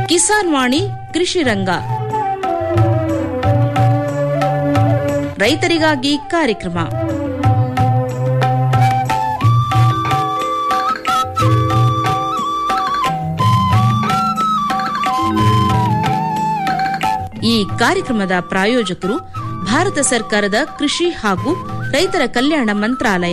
ಕಿಸಾನ್ ವಾಣಿ ಕೃಷಿ ರಂಗ ರೈತರಿಗಾಗಿ ಕಾರ್ಯಕ್ರಮ ಈ ಕಾರ್ಯಕ್ರಮದ ಪ್ರಾಯೋಜಕರು ಭಾರತ ಸರ್ಕಾರದ ಕೃಷಿ ಹಾಗೂ ರೈತರ ಕಲ್ಯಾಣ ಮಂತ್ರಾಲಯ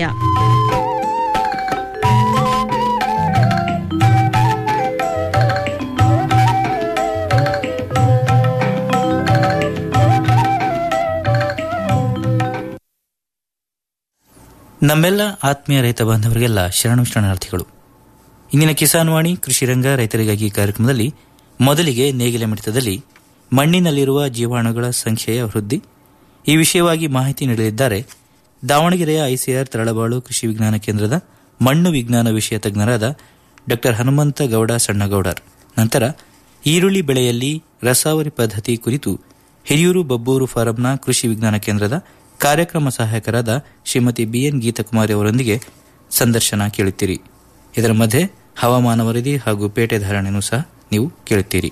ನಮ್ಮೆಲ್ಲ ಆತ್ಮೀಯ ರೈತ ಬಾಂಧವರಿಗೆಲ್ಲ ಶರಣು ಶರಣಾರ್ಥಿಗಳು ಇಂದಿನ ಕಿಸಾನ್ ವಾಣಿ ಕೃಷಿ ರಂಗ ರೈತರಿಗಾಗಿ ಕಾರ್ಯಕ್ರಮದಲ್ಲಿ ಮೊದಲಿಗೆ ನೇಗಿಲ ಮಿಡಿತದಲ್ಲಿ ಮಣ್ಣಿನಲ್ಲಿರುವ ಜೀವಾಣುಗಳ ಸಂಖ್ಯೆಯ ವೃದ್ಧಿ ಈ ವಿಷಯವಾಗಿ ಮಾಹಿತಿ ನೀಡಲಿದ್ದಾರೆ ದಾವಣಗೆರೆಯ ಐಸಿಆರ್ ತರಳಬಾಳು ಕೃಷಿ ವಿಜ್ಞಾನ ಕೇಂದ್ರದ ಮಣ್ಣು ವಿಜ್ಞಾನ ವಿಷಯ ತಜ್ಞರಾದ ಡಾ ಹನುಮಂತ ಗೌಡ ಸಣ್ಣಗೌಡರ್ ನಂತರ ಈರುಳ್ಳಿ ಬೆಳೆಯಲ್ಲಿ ರಸಾವರಿ ಪದ್ಧತಿ ಕುರಿತು ಹಿರಿಯೂರು ಬಬ್ಬೂರು ಫಾರಂನ ಕೃಷಿ ವಿಜ್ಞಾನ ಕೇಂದ್ರದ ಕಾರ್ಯಕ್ರಮ ಸಹಾಯಕರಾದ ಶ್ರೀಮತಿ ಬಿಎನ್ ಗೀತಕುಮಾರಿ ಅವರೊಂದಿಗೆ ಸಂದರ್ಶನ ಕೇಳುತ್ತೀರಿ ಇದರ ಮಧ್ಯೆ ಹವಾಮಾನ ವರದಿ ಹಾಗೂ ಪೇಟೆ ಧಾರಣೆನೂ ಸಹ ನೀವು ಕೇಳುತ್ತೀರಿ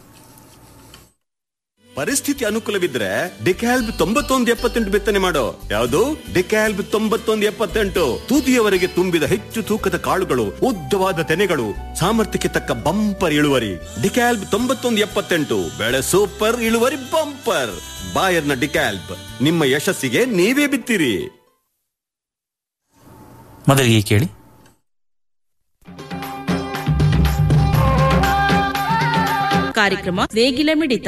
ಪರಿಸ್ಥಿತಿ ಅನುಕೂಲವಿದ್ರೆ ಡಿಕ್ಯಾಲ್ಬ್ ತೊಂಬತ್ತೊಂದು ಎಪ್ಪತ್ತೆಂಟು ಬಿತ್ತನೆ ಮಾಡೋ ಯಾವುದು ಡಿಕ್ಯಾಲ್ಬ್ ತೊಂಬತ್ತೊಂದು ಎಪ್ಪತ್ತೆಂಟು ತುದಿಯವರೆಗೆ ತುಂಬಿದ ಹೆಚ್ಚು ತೂಕದ ಕಾಳುಗಳು ಉದ್ದವಾದ ತೆನೆಗಳು ಸಾಮರ್ಥ್ಯಕ್ಕೆ ತಕ್ಕ ಬಂಪರ್ ಇಳುವರಿ ಡಿಕ್ಯಾಲ್ಬ್ ತೊಂಬತ್ತೊಂದು ಎಪ್ಪತ್ತೆಂಟು ಬೆಳೆ ಸೂಪರ್ ಇಳುವರಿ ಬಂಪರ್ ಬಾಯರ್ನ ಡಿಕ್ಯಾಲ್ಬ್ ನಿಮ್ಮ ಯಶಸ್ಸಿಗೆ ನೀವೇ ಬಿತ್ತಿರಿ ಮೊದಲಿಗೆ ಕೇಳಿ ಕಾರ್ಯಕ್ರಮ ನೇಗಿಲ ಮಿಡಿತ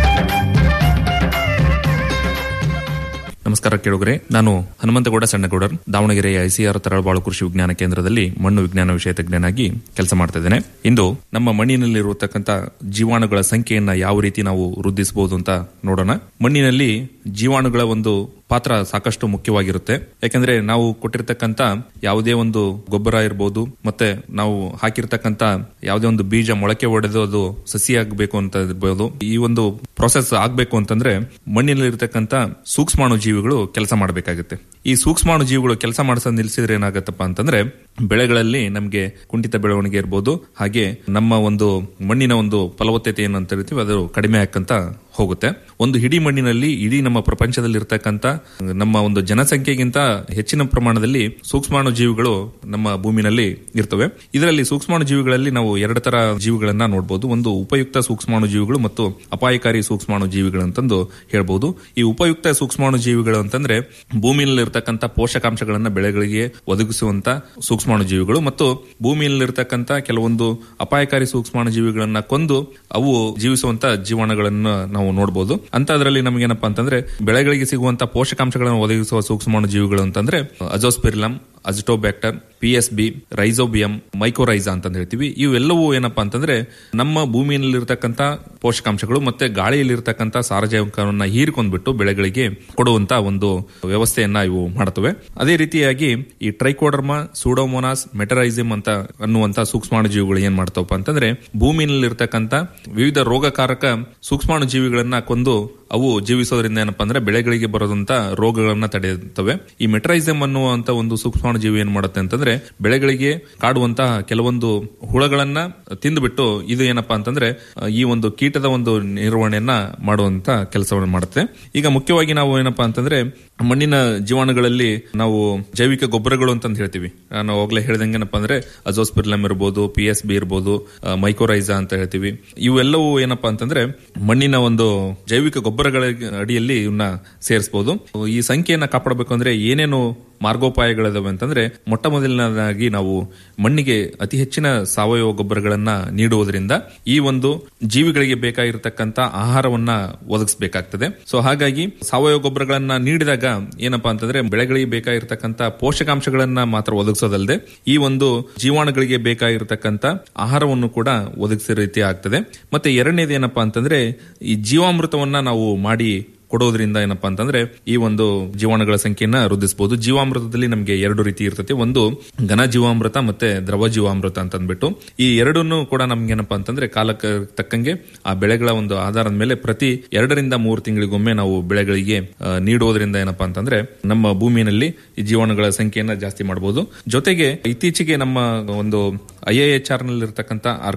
ನಮಸ್ಕಾರ ಕೇಳುಗರೆ ನಾನು ಹನುಮಂತಗೌಡ ಸಣ್ಣಗೌಡರ್ ದಾವಣಗೆರೆಯ ಐಸಿಆರ್ ತರಳಬಾಳು ಕೃಷಿ ವಿಜ್ಞಾನ ಕೇಂದ್ರದಲ್ಲಿ ಮಣ್ಣು ವಿಜ್ಞಾನ ವಿಷಯ ತಜ್ಞನಾಗಿ ಕೆಲಸ ಮಾಡ್ತಾ ಇದ್ದೇನೆ ಇಂದು ನಮ್ಮ ಮಣ್ಣಿನಲ್ಲಿರುವತಕ್ಕಂಥ ಜೀವಾಣುಗಳ ಸಂಖ್ಯೆಯನ್ನ ಯಾವ ರೀತಿ ನಾವು ವೃದ್ಧಿಸಬಹುದು ಅಂತ ನೋಡೋಣ ಮಣ್ಣಿನಲ್ಲಿ ಜೀವಾಣುಗಳ ಒಂದು ಪಾತ್ರ ಸಾಕಷ್ಟು ಮುಖ್ಯವಾಗಿರುತ್ತೆ ಯಾಕಂದ್ರೆ ನಾವು ಕೊಟ್ಟಿರ್ತಕ್ಕಂತ ಯಾವುದೇ ಒಂದು ಗೊಬ್ಬರ ಇರಬಹುದು ಮತ್ತೆ ನಾವು ಹಾಕಿರ್ತಕ್ಕಂತ ಯಾವುದೇ ಒಂದು ಬೀಜ ಮೊಳಕೆ ಒಡೆದು ಅದು ಸಸಿ ಆಗ್ಬೇಕು ಅಂತ ಇರ್ಬೋದು ಈ ಒಂದು ಪ್ರೊಸೆಸ್ ಆಗ್ಬೇಕು ಅಂತಂದ್ರೆ ಮಣ್ಣಿನಲ್ಲಿ ಇರತಕ್ಕಂತ ಸೂಕ್ಷ್ಮಾಣು ಜೀವಿಗಳು ಕೆಲಸ ಮಾಡಬೇಕಾಗುತ್ತೆ ಈ ಸೂಕ್ಷ್ಮಾಣು ಜೀವಿಗಳು ಕೆಲಸ ಮಾಡಿಸೋದು ನಿಲ್ಸಿದ್ರೆ ಏನಾಗತ್ತಪ್ಪ ಅಂತಂದ್ರೆ ಬೆಳೆಗಳಲ್ಲಿ ನಮಗೆ ಕುಂಠಿತ ಬೆಳವಣಿಗೆ ಇರ್ಬೋದು ಹಾಗೆ ನಮ್ಮ ಒಂದು ಮಣ್ಣಿನ ಒಂದು ಫಲವತ್ತತೆ ಏನಂತ ಹೇಳ್ತೀವಿ ಅದು ಕಡಿಮೆ ಆಕ್ಕಂತ ಹೋಗುತ್ತೆ ಒಂದು ಇಡೀ ಮಣ್ಣಿನಲ್ಲಿ ಇಡೀ ನಮ್ಮ ಪ್ರಪಂಚದಲ್ಲಿ ಇರತಕ್ಕಂತ ನಮ್ಮ ಒಂದು ಜನಸಂಖ್ಯೆಗಿಂತ ಹೆಚ್ಚಿನ ಪ್ರಮಾಣದಲ್ಲಿ ಸೂಕ್ಷ್ಮಾಣು ಜೀವಿಗಳು ನಮ್ಮ ಭೂಮಿನಲ್ಲಿ ಇರ್ತವೆ ಇದರಲ್ಲಿ ಸೂಕ್ಷ್ಮಾಣು ಜೀವಿಗಳಲ್ಲಿ ನಾವು ಎರಡು ತರ ಜೀವಿಗಳನ್ನ ನೋಡಬಹುದು ಒಂದು ಉಪಯುಕ್ತ ಸೂಕ್ಷ್ಮಾಣು ಜೀವಿಗಳು ಮತ್ತು ಅಪಾಯಕಾರಿ ಸೂಕ್ಷ್ಮಾಣು ಜೀವಿಗಳು ಅಂತಂದು ಹೇಳ್ಬಹುದು ಈ ಉಪಯುಕ್ತ ಸೂಕ್ಷ್ಮಾಣು ಜೀವಿಗಳು ಅಂತಂದ್ರೆ ಭೂಮಿಯಲ್ಲಿ ಇರತಕ್ಕಂತ ಪೋಷಕಾಂಶಗಳನ್ನ ಬೆಳೆಗಳಿಗೆ ಒದಗಿಸುವಂತ ಸೂಕ್ಷ್ಮಾಣು ಜೀವಿಗಳು ಮತ್ತು ಭೂಮಿಯಲ್ಲಿರ್ತಕ್ಕಂತ ಕೆಲವೊಂದು ಅಪಾಯಕಾರಿ ಸೂಕ್ಷ್ಮಾಣು ಜೀವಿಗಳನ್ನ ಕೊಂದು ಅವು ಜೀವಿಸುವಂತ ಜೀವಾಣುಗಳನ್ನ ನಾವು ನೋಡಬಹುದು ಅಂತದ್ರಲ್ಲಿ ನಮಗೇನಪ್ಪಾ ಅಂತಂದ್ರೆ ಬೆಳೆಗಳಿಗೆ ಸಿಗುವಂತ ಪೋಷಕಾಂಶಗಳನ್ನು ಒದಗಿಸುವ ಸೂಕ್ಷ್ಮಾಣು ಜೀವಿಗಳು ಅಂತಂದ್ರೆ azospirillum azotobacter P S B rhizobium mycorrhiza ಅಂತ ಹೇಳ್ತೀವಿ ಇವೆಲ್ಲವೂ ಏನಪ್ಪಾ ಅಂತಂದ್ರೆ ನಮ್ಮ ಭೂಮಿಯಲ್ಲಿರ್ತಕ್ಕಂಥ ಪೋಷಕಾಂಶಗಳು ಮತ್ತೆ ಗಾಳಿಯಲ್ಲಿರ್ತಕ್ಕಂಥ ಸಾರಜನಕವನ್ನ ಹೀರಿಕೊಂಡ್ಬಿಟ್ಟು ಬೆಳೆಗಳಿಗೆ ಕೊಡುವಂತ ಒಂದು ವ್ಯವಸ್ಥೆಯನ್ನ ಇವು ಮಾಡುತ್ತವೆ ಅದೇ ರೀತಿಯಾಗಿ ಈ ಟ್ರೈಕೋಡರ್ಮ ಸೂಡೋಮೋನಾಸ್ ಮೆಟರೈಸಿಮ್ ಅಂತ ಅನ್ನುವಂತ ಸೂಕ್ಷ್ಮಾಣು ಜೀವಿಗಳು ಏನ್ ಮಾಡ್ತಾವಪ್ಪ ಅಂತಂದ್ರೆ ಭೂಮಿಯಲ್ಲಿರ್ತಕ್ಕಂಥ ವಿವಿಧ ರೋಗಕಾರಕ ಸೂಕ್ಷ್ಮಾಣು ಜೀವಿಗಳನ್ನ ಕೊಂದು ಅವು ಜೀವಿಸೋದ್ರಿಂದ ಏನಪ್ಪಾ ಅಂದ್ರೆ ಬೆಳೆಗಳಿಗೆ ಬರೋದಂತ ರೋಗಗಳನ್ನ ತಡೆಯುತ್ತವೆ ಈ ಮೆಟ್ರೈಸಮ್ ಅನ್ನುವಂತ ಒಂದು ಸೂಕ್ಷ್ಮಾಣು ಜೀವಿ ಏನ್ ಮಾಡುತ್ತೆ ಅಂತಂದ್ರೆ ಬೆಳೆಗಳಿಗೆ ಕಾಡುವಂತಹ ಕೆಲವೊಂದು ಹುಳಗಳನ್ನ ತಿಂದುಬಿಟ್ಟು ಇದು ಏನಪ್ಪಾ ಅಂತಂದ್ರೆ ಈ ಒಂದು ಕೀಟದ ಒಂದು ನಿರ್ವಹಣೆಯನ್ನ ಮಾಡುವಂತ ಕೆಲಸವನ್ನು ಮಾಡುತ್ತೆ ಈಗ ಮುಖ್ಯವಾಗಿ ನಾವು ಏನಪ್ಪಾ ಅಂತಂದ್ರೆ ಮಣ್ಣಿನ ಜೀವಾಣುಗಳಲ್ಲಿ ನಾವು ಜೈವಿಕ ಗೊಬ್ಬರಗಳು ಅಂತ ಹೇಳ್ತೀವಿ ನಾನು ಅವಾಗಲೇ ಹೇಳ್ದಂಗೆ ಏನಪ್ಪಾ ಅಂದ್ರೆ ಅಜೋಸ್ಪಿರ್ಲಮ್ ಇರ್ಬೋದು ಪಿ ಎಸ್ ಬಿ ಇರ್ಬೋದು ಮೈಕೋರೈಸಾ ಅಂತ ಹೇಳ್ತೀವಿ ಇವೆಲ್ಲವೂ ಏನಪ್ಪಾ ಅಂತಂದ್ರೆ ಮಣ್ಣಿನ ಒಂದು ಜೈವಿಕ ಗೊಬ್ಬರಗಳ ಅಡಿಯಲ್ಲಿ ಇವನ್ನ ಸೇರಿಸಬಹುದು ಈ ಸಂಖ್ಯೆಯನ್ನ ಕಾಪಾಡಬೇಕು ಅಂದ್ರೆ ಏನೇನು ಮಾರ್ಗೋಪಾಯಗಳಿದಾವೆ ಅಂತಂದ್ರೆ ಮೊಟ್ಟ ಮೊದಲನೇದಾಗಿ ನಾವು ಮಣ್ಣಿಗೆ ಅತಿ ಹೆಚ್ಚಿನ ಸಾವಯವ ಗೊಬ್ಬರಗಳನ್ನ ನೀಡುವುದರಿಂದ ಈ ಒಂದು ಜೀವಿಗಳಿಗೆ ಬೇಕಾಗಿರತಕ್ಕಂತ ಆಹಾರವನ್ನ ಒದಗಿಸಬೇಕಾಗ್ತದೆ ಸೊ ಹಾಗಾಗಿ ಸಾವಯವ ಗೊಬ್ಬರಗಳನ್ನ ನೀಡಿದಾಗ ಏನಪ್ಪಾ ಅಂತಂದ್ರೆ ಬೆಳೆಗಳಿಗೆ ಬೇಕಾಗಿರ್ತಕ್ಕಂತ ಪೋಷಕಾಂಶಗಳನ್ನ ಮಾತ್ರ ಒದಗಿಸೋದಲ್ಲದೆ ಈ ಒಂದು ಜೀವಾಣುಗಳಿಗೆ ಬೇಕಾಗಿರತಕ್ಕಂತ ಆಹಾರವನ್ನು ಕೂಡ ಒದಗಿಸೋ ರೀತಿ ಆಗ್ತದೆ ಮತ್ತೆ ಎರಡನೇದು ಏನಪ್ಪಾ ಅಂತಂದ್ರೆ ಈ ಜೀವಾಮೃತವನ್ನ ನಾವು ಮಾಡಿ ಕೊಡೋದ್ರಿಂದ ಏನಪ್ಪಾ ಅಂತಂದ್ರೆ ಈ ಒಂದು ಜೀವಾಣುಗಳ ಸಂಖ್ಯೆಯನ್ನ ವೃದ್ಧಿಸಬಹುದು ಜೀವಾಮೃತದಲ್ಲಿ ನಮಗೆ ಎರಡು ರೀತಿ ಇರ್ತದೆ ಒಂದು ಘನ ಜೀವಾಮೃತ ಮತ್ತೆ ದ್ರವ ಜೀವಾಮೃತ ಅಂತ ಅಂದ್ಬಿಟ್ಟು ಈ ಎರಡನ್ನು ಕೂಡ ನಮ್ಗೆ ಏನಪ್ಪಾ ಅಂತಂದ್ರೆ ಕಾಲಕ್ಕೆ ತಕ್ಕಂಗೆ ಆ ಬೆಳೆಗಳ ಒಂದು ಆಧಾರದ ಮೇಲೆ ಪ್ರತಿ ಎರಡರಿಂದ ಮೂರು ತಿಂಗಳಿಗೊಮ್ಮೆ ನಾವು ಬೆಳೆಗಳಿಗೆ ಆ, ನೀಡುವುದರಿಂದ ಏನಪ್ಪಾ ಅಂತಂದ್ರೆ ನಮ್ಮ ಭೂಮಿಯಲ್ಲಿ ಈ ಜೀವಾಣುಗಳ ಸಂಖ್ಯೆಯನ್ನ ಜಾಸ್ತಿ ಮಾಡಬಹುದು ಜೊತೆಗೆ ಇತ್ತೀಚೆಗೆ ನಮ್ಮ ಒಂದು ಐ ಎಚ್ ಆರ್ ನಲ್ಲಿ ಇರತಕ್ಕಂತ ಅರ್ಕಾ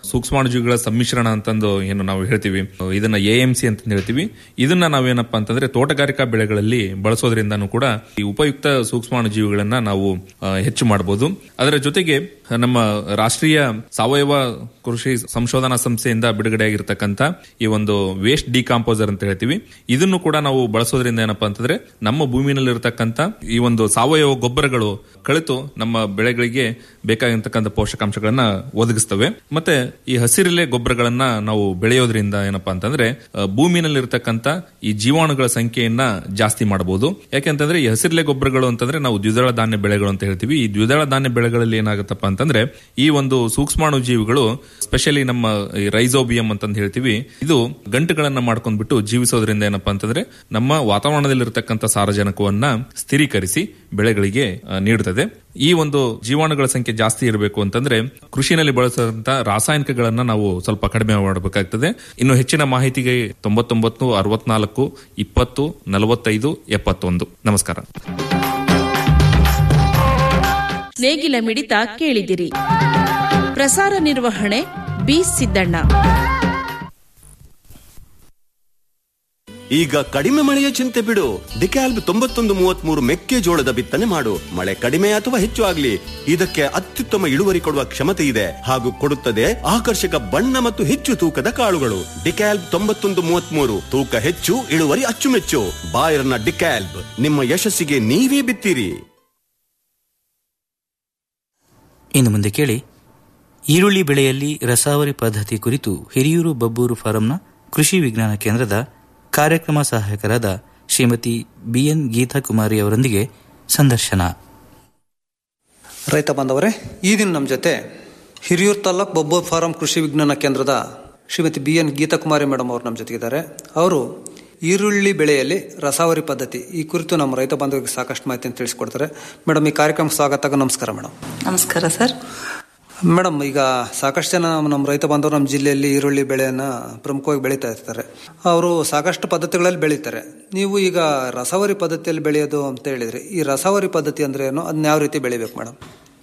ಸೂಕ್ಷ್ಮಾಣುಜೀವಿಗಳ ಸಮ್ಮಿಶ್ರಣ ಅಂತಂದು ಏನು ನಾವು ಹೇಳ್ತೀವಿ ಇದನ್ನ ಎ ಎಂ ಸಿ ಅಂತ ಹೇಳ್ತೀವಿ ಇದನ್ನ ನಾವೇನಪ್ಪಾ ಅಂತಂದ್ರೆ ತೋಟಗಾರಿಕಾ ಬೆಳೆಗಳಲ್ಲಿ ಬಳಸೋದ್ರಿಂದನೂ ಕೂಡ ಈ ಉಪಯುಕ್ತ ಸೂಕ್ಷ್ಮಾಣುಜೀವಿಗಳನ್ನ ನಾವು ಆ, ಹೆಚ್ಚು ಮಾಡಬಹುದು ಅದರ ಜೊತೆಗೆ ನಮ್ಮ ರಾಷ್ಟ್ರೀಯ ಸಾವಯವ ಕೃಷಿ ಸಂಶೋಧನಾ ಸಂಸ್ಥೆಯಿಂದ ಬಿಡುಗಡೆಯಾಗಿರ್ತಕ್ಕಂಥ ಈ ಒಂದು ವೇಸ್ಟ್ ಡಿಕಾಂಪೋಸರ್ ಅಂತ ಹೇಳ್ತೀವಿ ಇದನ್ನು ಕೂಡ ನಾವು ಬಳಸೋದ್ರಿಂದ ಏನಪ್ಪಾ ಅಂತಂದ್ರೆ ನಮ್ಮ ಭೂಮಿನಲ್ಲಿರ್ತಕ್ಕಂಥ ಈ ಒಂದು ಸಾವಯವ ಗೊಬ್ಬರಗಳು ಕಳಿತು ನಮ್ಮ ಬೆಳೆಗಳಿಗೆ ಬೇಕಾಗಿರ್ತಕ್ಕಂಥ ಪೋಷಕಾಂಶಗಳನ್ನ ಒದಗಿಸ್ತವೆ ಮತ್ತೆ ಈ ಹಸಿರೆಲೆ ಗೊಬ್ಬರಗಳನ್ನ ನಾವು ಬೆಳೆಯೋದ್ರಿಂದ ಏನಪ್ಪಾ ಅಂತಂದ್ರೆ ಆ, ಭೂಮಿನಲ್ಲಿರ್ತಕ್ಕಂಥ ಈ ಜೀವಾಣುಗಳ ಸಂಖ್ಯೆಯನ್ನ ಜಾಸ್ತಿ ಮಾಡಬಹುದು ಯಾಕೆಂತಂದ್ರೆ ಈ ಹಸಿರೆಲೆ ಗೊಬ್ಬರಗಳು ಅಂತಂದ್ರೆ ನಾವು ದ್ವಿದಳ ಧಾನ್ಯ ಬೆಳೆಗಳು ಅಂತ ಹೇಳ್ತೀವಿ ಈ ದ್ವಿದಳ ಧಾನ್ಯ ಬೆಳೆಗಳಲ್ಲಿ ಏನಾಗುತ್ತಪ್ಪ ಅಂತಂದ್ರೆ ಈ ಒಂದು ಸೂಕ್ಷ್ಮಾಣು ಜೀವಿಗಳು ಸ್ಪೆಷಲಿ ನಮ್ಮ ಈ ರೈಸೋಬಿಯಂ ಅಂತಂದು ಹೇಳ್ತೀವಿ ಇದು ಗಂಟುಗಳನ್ನ ಮಾಡ್ಕೊಂಡ್ಬಿಟ್ಟು ಜೀವಿಸೋದ್ರಿಂದ ಏನಪ್ಪಾ ಅಂತಂದ್ರೆ ನಮ್ಮ ವಾತಾವರಣದಲ್ಲಿರ್ತಕ್ಕಂಥ ಸಾರಜನಕವನ್ನ ಸ್ಥಿರೀಕರಿಸಿ ಬೆಳೆಗಳಿಗೆ ಆ, ನೀಡುತ್ತದೆ ಈ ಒಂದು ಜೀವಾಣುಗಳ ಸಂಖ್ಯೆ ಜಾಸ್ತಿ ಇರಬೇಕು ಅಂತಂದ್ರೆ ಕೃಷಿನಲ್ಲಿ ಬಳಸುವಂತ ರಾಸಾಯನಿಕಗಳನ್ನ ನಾವು ಸ್ವಲ್ಪ ಕಡಿಮೆ ಮಾಡಬೇಕಾಗ್ತದೆ ಇನ್ನು ಹೆಚ್ಚಿನ ಮಾಹಿತಿಗೆ ತೊಂಬತ್ತೊಂಬತ್ತು ಅರವತ್ನಾಲ್ಕು ಇಪ್ಪತ್ತು ನಲವತ್ತೈದು ಎಪ್ಪತ್ತೊಂದು ನಮಸ್ಕಾರ ನೇಗಿಲ ಮಿಡಿತ ಕೇಳಿದಿರಿ ಪ್ರಸಾರ ನಿರ್ವಹಣೆ ಬಿ ಸಿದ್ದಣ್ಣ ಈಗ ಕಡಿಮೆ ಮಳೆಯ ಚಿಂತೆ ಬಿಡು ಡಿಕ್ಯಾಲ್ಬ್ ತೊಂಬತ್ತೊಂದು ಮೂವತ್ಮೂರು ಮೆಕ್ಕೆಜೋಳದ ಬಿತ್ತನೆ ಮಾಡು ಮಳೆ ಕಡಿಮೆ ಅಥವಾ ಹೆಚ್ಚು ಆಗ್ಲಿ ಇದಕ್ಕೆ ಅತ್ಯುತ್ತಮ ಇಳುವರಿ ಕೊಡುವ ಕ್ಷಮತೆ ಇದೆ ಹಾಗೂ ಕೊಡುತ್ತದೆ ಆಕರ್ಷಕ ಬಣ್ಣ ಮತ್ತು ಹೆಚ್ಚು ತೂಕದ ಕಾಳುಗಳು ಡಿಕ್ಯಾಲ್ಬ್ ತೊಂಬತ್ತೊಂದು ಮೂವತ್ಮೂರು ತೂಕ ಹೆಚ್ಚು ಇಳುವರಿ ಅಚ್ಚುಮೆಚ್ಚು ಬಾಯರ್ನ ಡಿಕ್ಯಾಲ್ಬ್ ನಿಮ್ಮ ಯಶಸ್ಸಿಗೆ ನೀವೇ ಬಿತ್ತೀರಿ ಇನ್ನು ಮುಂದೆ ಕೇಳಿ ಈರುಳ್ಳಿ ಬೆಳೆಯಲ್ಲಿ ರಸಾವರಿ ಪದ್ಧತಿ ಕುರಿತು ಹಿರಿಯೂರು ಬಬ್ಬೂರು ಫಾರಂನ ಕೃಷಿ ವಿಜ್ಞಾನ ಕೇಂದ್ರದ ಕಾರ್ಯಕ್ರಮ ಸಹಾಯಕರಾದ ಶ್ರೀಮತಿ ಬಿಎನ್ ಗೀತಾಕುಮಾರಿ ಅವರೊಂದಿಗೆ ಸಂದರ್ಶನ ರೈತ ಬಾಂಧವರೇ ಈ ದಿನ ನಮ್ಮ ಜೊತೆ ಹಿರಿಯೂರು ತಾಲೂಕ್ ಬೊಬ್ಬೂರ್ ಫಾರಂ ಕೃಷಿ ವಿಜ್ಞಾನ ಕೇಂದ್ರದ Shrimati B N Geethakumari madam ಅವರು ನಮ್ಮ ಜೊತೆಗಿದ್ದಾರೆ ಅವರು ಈರುಳ್ಳಿ ಬೆಳೆಯಲ್ಲಿ ರಸಾವರಿ ಪದ್ಧತಿ ಈ ಕುರಿತು ನಮ್ಮ ರೈತ ಬಾಂಧವರಿಗೆ ಸಾಕಷ್ಟು ಮಾಹಿತಿಯನ್ನು ತಿಳಿಸ್ಕೊಡ್ತಾರೆ ಮೇಡಮ್ ಈ ಕಾರ್ಯಕ್ರಮ ಸ್ವಾಗತ ನಮಸ್ಕಾರ ಮೇಡಮ್ ನಮಸ್ಕಾರ ಸರ್ ಮೇಡಮ್ ಈಗ ಸಾಕಷ್ಟು ಜನ ನಮ್ಮ ರೈತ ಬಾಂಧವರು ನಮ್ಮ ಜಿಲ್ಲೆಯಲ್ಲಿ ಈರುಳ್ಳಿ ಬೆಳೆಯನ್ನ ಪ್ರಮುಖವಾಗಿ ಬೆಳೀತಾ ಇರ್ತಾರೆ ಅವರು ಸಾಕಷ್ಟು ಪದ್ಧತಿಗಳಲ್ಲಿ ಬೆಳೀತಾರೆ ನೀವು ಈಗ ರಸಾವರಿ ಪದ್ಧತಿಯಲ್ಲಿ ಬೆಳೆಯೋದು ಅಂತ ಹೇಳಿದ್ರಿ ಈ ರಸಾವರಿ ಪದ್ಧತಿ ಅಂದ್ರೆ ಏನು ಅದನ್ನ ಯಾವ ರೀತಿ ಬೆಳಿಬೇಕು ಮೇಡಮ್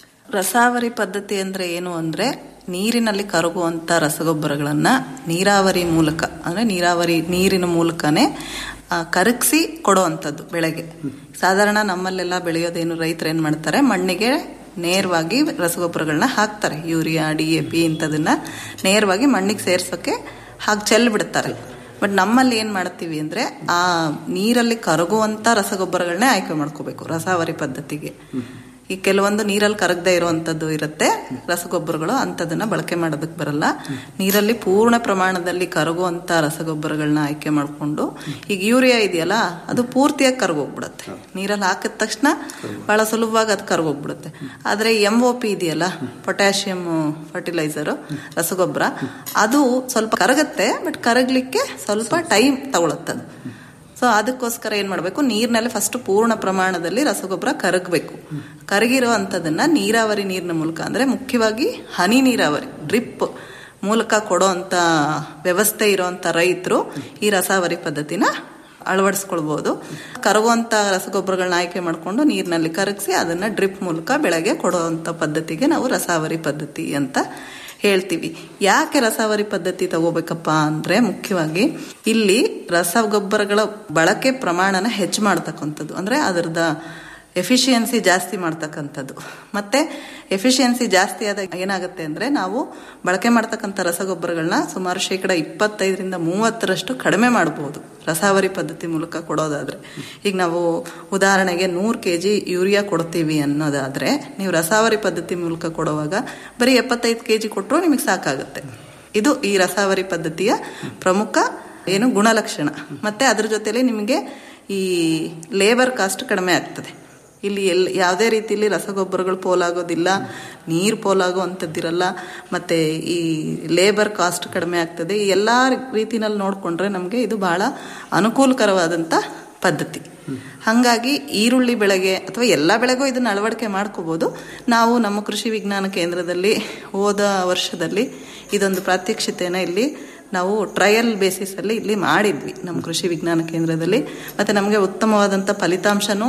ರಸಾವರಿ ಪದ್ಧತಿ ಅಂದ್ರೆ ಏನು ಅಂದ್ರೆ ನೀರಿನಲ್ಲಿ ಕರಗುವಂತ ರಸಗೊಬ್ಬರಗಳನ್ನ ನೀರಾವರಿ ಮೂಲಕ ಅಂದ್ರೆ ನೀರಾವರಿ ನೀರಿನ ಮೂಲಕನೇ ಆ, ಕರಗಿಸಿ ಕೊಡುವಂಥದ್ದು ಬೆಳೆಗೆ ಸಾಧಾರಣ ನಮ್ಮಲ್ಲೆಲ್ಲ ಬೆಳೆಯೋದೇನು ರೈತರು ಏನ್ ಮಾಡ್ತಾರೆ ಮಣ್ಣಿಗೆ ನೇರವಾಗಿ ರಸಗೊಬ್ಬರಗಳನ್ನ ಹಾಕ್ತಾರೆ ಯೂರಿಯಾ ಡಿ ಎ ಪಿ ಇಂಥದನ್ನ ನೇರವಾಗಿ ಮಣ್ಣಿಗೆ ಸೇರ್ಸೋಕೆ ಹಾಗೆ ಚೆಲ್ಲಿ ಬಿಡ್ತಾರೆ ಬಟ್ ನಮ್ಮಲ್ಲಿ ಏನ್ ಮಾಡ್ತೀವಿ ಅಂದ್ರೆ ಆ ನೀರಲ್ಲಿ ಕರಗುವಂತ ರಸಗೊಬ್ಬರಗಳನ್ನೇ ಆಯ್ಕೆ ಮಾಡ್ಕೋಬೇಕು ರಸಾವರಿ ಪದ್ಧತಿಗೆ ಈ ಕೆಲವೊಂದು ನೀರಲ್ಲಿ ಕರಗದೆ ಇರುವಂತದ್ದು ಇರುತ್ತೆ ರಸಗೊಬ್ಬರಗಳು ಅಂತದನ್ನ ಬಳಕೆ ಮಾಡೋದಕ್ಕೆ ಬರಲ್ಲ ನೀರಲ್ಲಿ ಪೂರ್ಣ ಪ್ರಮಾಣದಲ್ಲಿ ಕರಗುವಂತ ರಸಗೊಬ್ಬರಗಳನ್ನ ಆಯ್ಕೆ ಮಾಡಿಕೊಂಡು ಈಗ ಯೂರಿಯಾ ಇದೆಯಲ್ಲ ಅದು ಪೂರ್ತಿಯಾಗಿ ಕರಗೋಗ್ಬಿಡುತ್ತೆ ನೀರಲ್ಲಿ ಹಾಕಿದ ತಕ್ಷಣ ಬಹಳ ಸುಲಭವಾಗಿ ಅದು ಕರಗೋಗ್ಬಿಡುತ್ತೆ ಆದ್ರೆ ಎಂ ಒ ಪಿ ಇದೆಯಲ್ಲ ಪೊಟ್ಯಾಷಿಯಂ ಫರ್ಟಿಲೈಸರ್ ರಸಗೊಬ್ಬರ ಅದು ಸ್ವಲ್ಪ ಕರಗತ್ತೆ ಬಟ್ ಕರಗ್ಲಿಕ್ಕೆ ಸ್ವಲ್ಪ ಟೈಮ್ ತಗೊಳುತ್ತದು ಸೊ ಅದಕ್ಕೋಸ್ಕರ ಏನ್ ಮಾಡಬೇಕು ನೀರಿನಲ್ಲಿ ಫಸ್ಟ್ ಪೂರ್ಣ ಪ್ರಮಾಣದಲ್ಲಿ ರಸಗೊಬ್ಬರ ಕರಗಬೇಕು ಕರಗಿರೋ ಅಂಥದನ್ನ ನೀರಾವರಿ ನೀರಿನ ಮೂಲಕ ಅಂದ್ರೆ ಮುಖ್ಯವಾಗಿ ಹನಿ ನೀರಾವರಿ ಡ್ರಿಪ್ ಮೂಲಕ ಕೊಡೋಂತ ವ್ಯವಸ್ಥೆ ಇರೋಂಥ ರೈತರು ಈ ರಸಾವರಿ ಪದ್ಧತಿನ ಅಳವಡಿಸ್ಕೊಳ್ಬಹುದು ಕರಗುವಂತ ರಸಗೊಬ್ಬರಗಳನ್ನ ಆಯ್ಕೆ ಮಾಡಿಕೊಂಡು ನೀರಿನಲ್ಲಿ ಕರಗಿಸಿ ಅದನ್ನ ಡ್ರಿಪ್ ಮೂಲಕ ಬೆಳೆಗೆ ಕೊಡುವಂತ ಪದ್ಧತಿಗೆ ನಾವು ರಸಾವರಿ ಪದ್ಧತಿ ಅಂತ ಹೇಳ್ತೀವಿ ಯಾಕೆ ರಸಾವರಿ ಪದ್ಧತಿ ತಗೋಬೇಕಪ್ಪ ಅಂದ್ರೆ ಮುಖ್ಯವಾಗಿ ಇಲ್ಲಿ ರಸಗೊಬ್ಬರಗಳ ಬಳಕೆ ಪ್ರಮಾಣನ ಹೆಚ್ಚು ಮಾಡ್ತಕ್ಕಂಥದ್ದು ಅಂದ್ರೆ ಅದರದ ಎಫಿಷಿಯನ್ಸಿ ಜಾಸ್ತಿ ಮಾಡ್ತಕ್ಕಂಥದ್ದು ಮತ್ತೆ ಎಫಿಷಿಯನ್ಸಿ ಜಾಸ್ತಿ ಆದಾಗ ಏನಾಗುತ್ತೆ ಅಂದ್ರೆ ನಾವು ಬಳಕೆ ಮಾಡ್ತಕ್ಕಂಥ ರಸಗೊಬ್ಬರಗಳನ್ನ ಸುಮಾರು ಶೇಕಡ ಇಪ್ಪತ್ತೈದರಿಂದ ಮೂವತ್ತರಷ್ಟು ಕಡಿಮೆ ಮಾಡಬಹುದು ರಸಾವರಿ ಪದ್ಧತಿ ಮೂಲಕ ಕೊಡೋದಾದ್ರೆ ಈಗ ನಾವು ಉದಾಹರಣೆಗೆ ನೂರು ಕೆ ಜಿ ಯೂರಿಯಾ ಕೊಡ್ತೀವಿ ಅನ್ನೋದಾದ್ರೆ ನೀವು ರಸಾವರಿ ಪದ್ಧತಿ ಮೂಲಕ ಕೊಡುವಾಗ ಬರೀ ಎಪ್ಪತ್ತೈದು ಕೆ ಜಿ ಕೊಟ್ಟರು ನಿಮಗೆ ಸಾಕಾಗುತ್ತೆ ಇದು ಈ ರಸಾವರಿ ಪದ್ಧತಿಯ ಪ್ರಮುಖ ಏನು ಗುಣಲಕ್ಷಣ ಮತ್ತೆ ಅದ್ರ ಜೊತೆಲಿ ನಿಮಗೆ ಈ ಲೇಬರ್ ಕಾಸ್ಟ್ ಕಡಿಮೆ ಆಗ್ತದೆ ಇಲ್ಲಿ ಎಲ್ ಯಾವುದೇ ರೀತಿಯಲ್ಲಿ ರಸಗೊಬ್ಬರಗಳು ಪೋಲಾಗೋದಿಲ್ಲ ನೀರು ಪೋಲಾಗೋ ಅಂಥದ್ದಿರಲ್ಲ ಮತ್ತೆ ಈ ಲೇಬರ್ ಕಾಸ್ಟ್ ಕಡಿಮೆ ಆಗ್ತದೆ ಈ ಎಲ್ಲ ರೀತಿನಲ್ಲಿ ನೋಡಿಕೊಂಡ್ರೆ ನಮಗೆ ಇದು ಬಹಳ ಅನುಕೂಲಕರವಾದಂಥ ಪದ್ಧತಿ ಹಾಗಾಗಿ ಈರುಳ್ಳಿ ಬೆಳೆಗೆ ಅಥವಾ ಎಲ್ಲ ಬೆಳೆಗೂ ಇದನ್ನ ಅಳವಡಿಕೆ ಮಾಡ್ಕೋಬಹುದು ನಾವು ನಮ್ಮ ಕೃಷಿ ವಿಜ್ಞಾನ ಕೇಂದ್ರದಲ್ಲಿ ಹೋದ ವರ್ಷದಲ್ಲಿ ಇದೊಂದು ಪ್ರಾತ್ಯಕ್ಷಿತೆನ ಇಲ್ಲಿ ನಾವು ಟ್ರಯಲ್ ಬೇಸಿಸ್ ಅಲ್ಲಿ ಇಲ್ಲಿ ಮಾಡಿದ್ವಿ ನಮ್ಮ ಕೃಷಿ ವಿಜ್ಞಾನ ಕೇಂದ್ರದಲ್ಲಿ ಮತ್ತೆ ನಮಗೆ ಉತ್ತಮವಾದಂಥ ಫಲಿತಾಂಶನೂ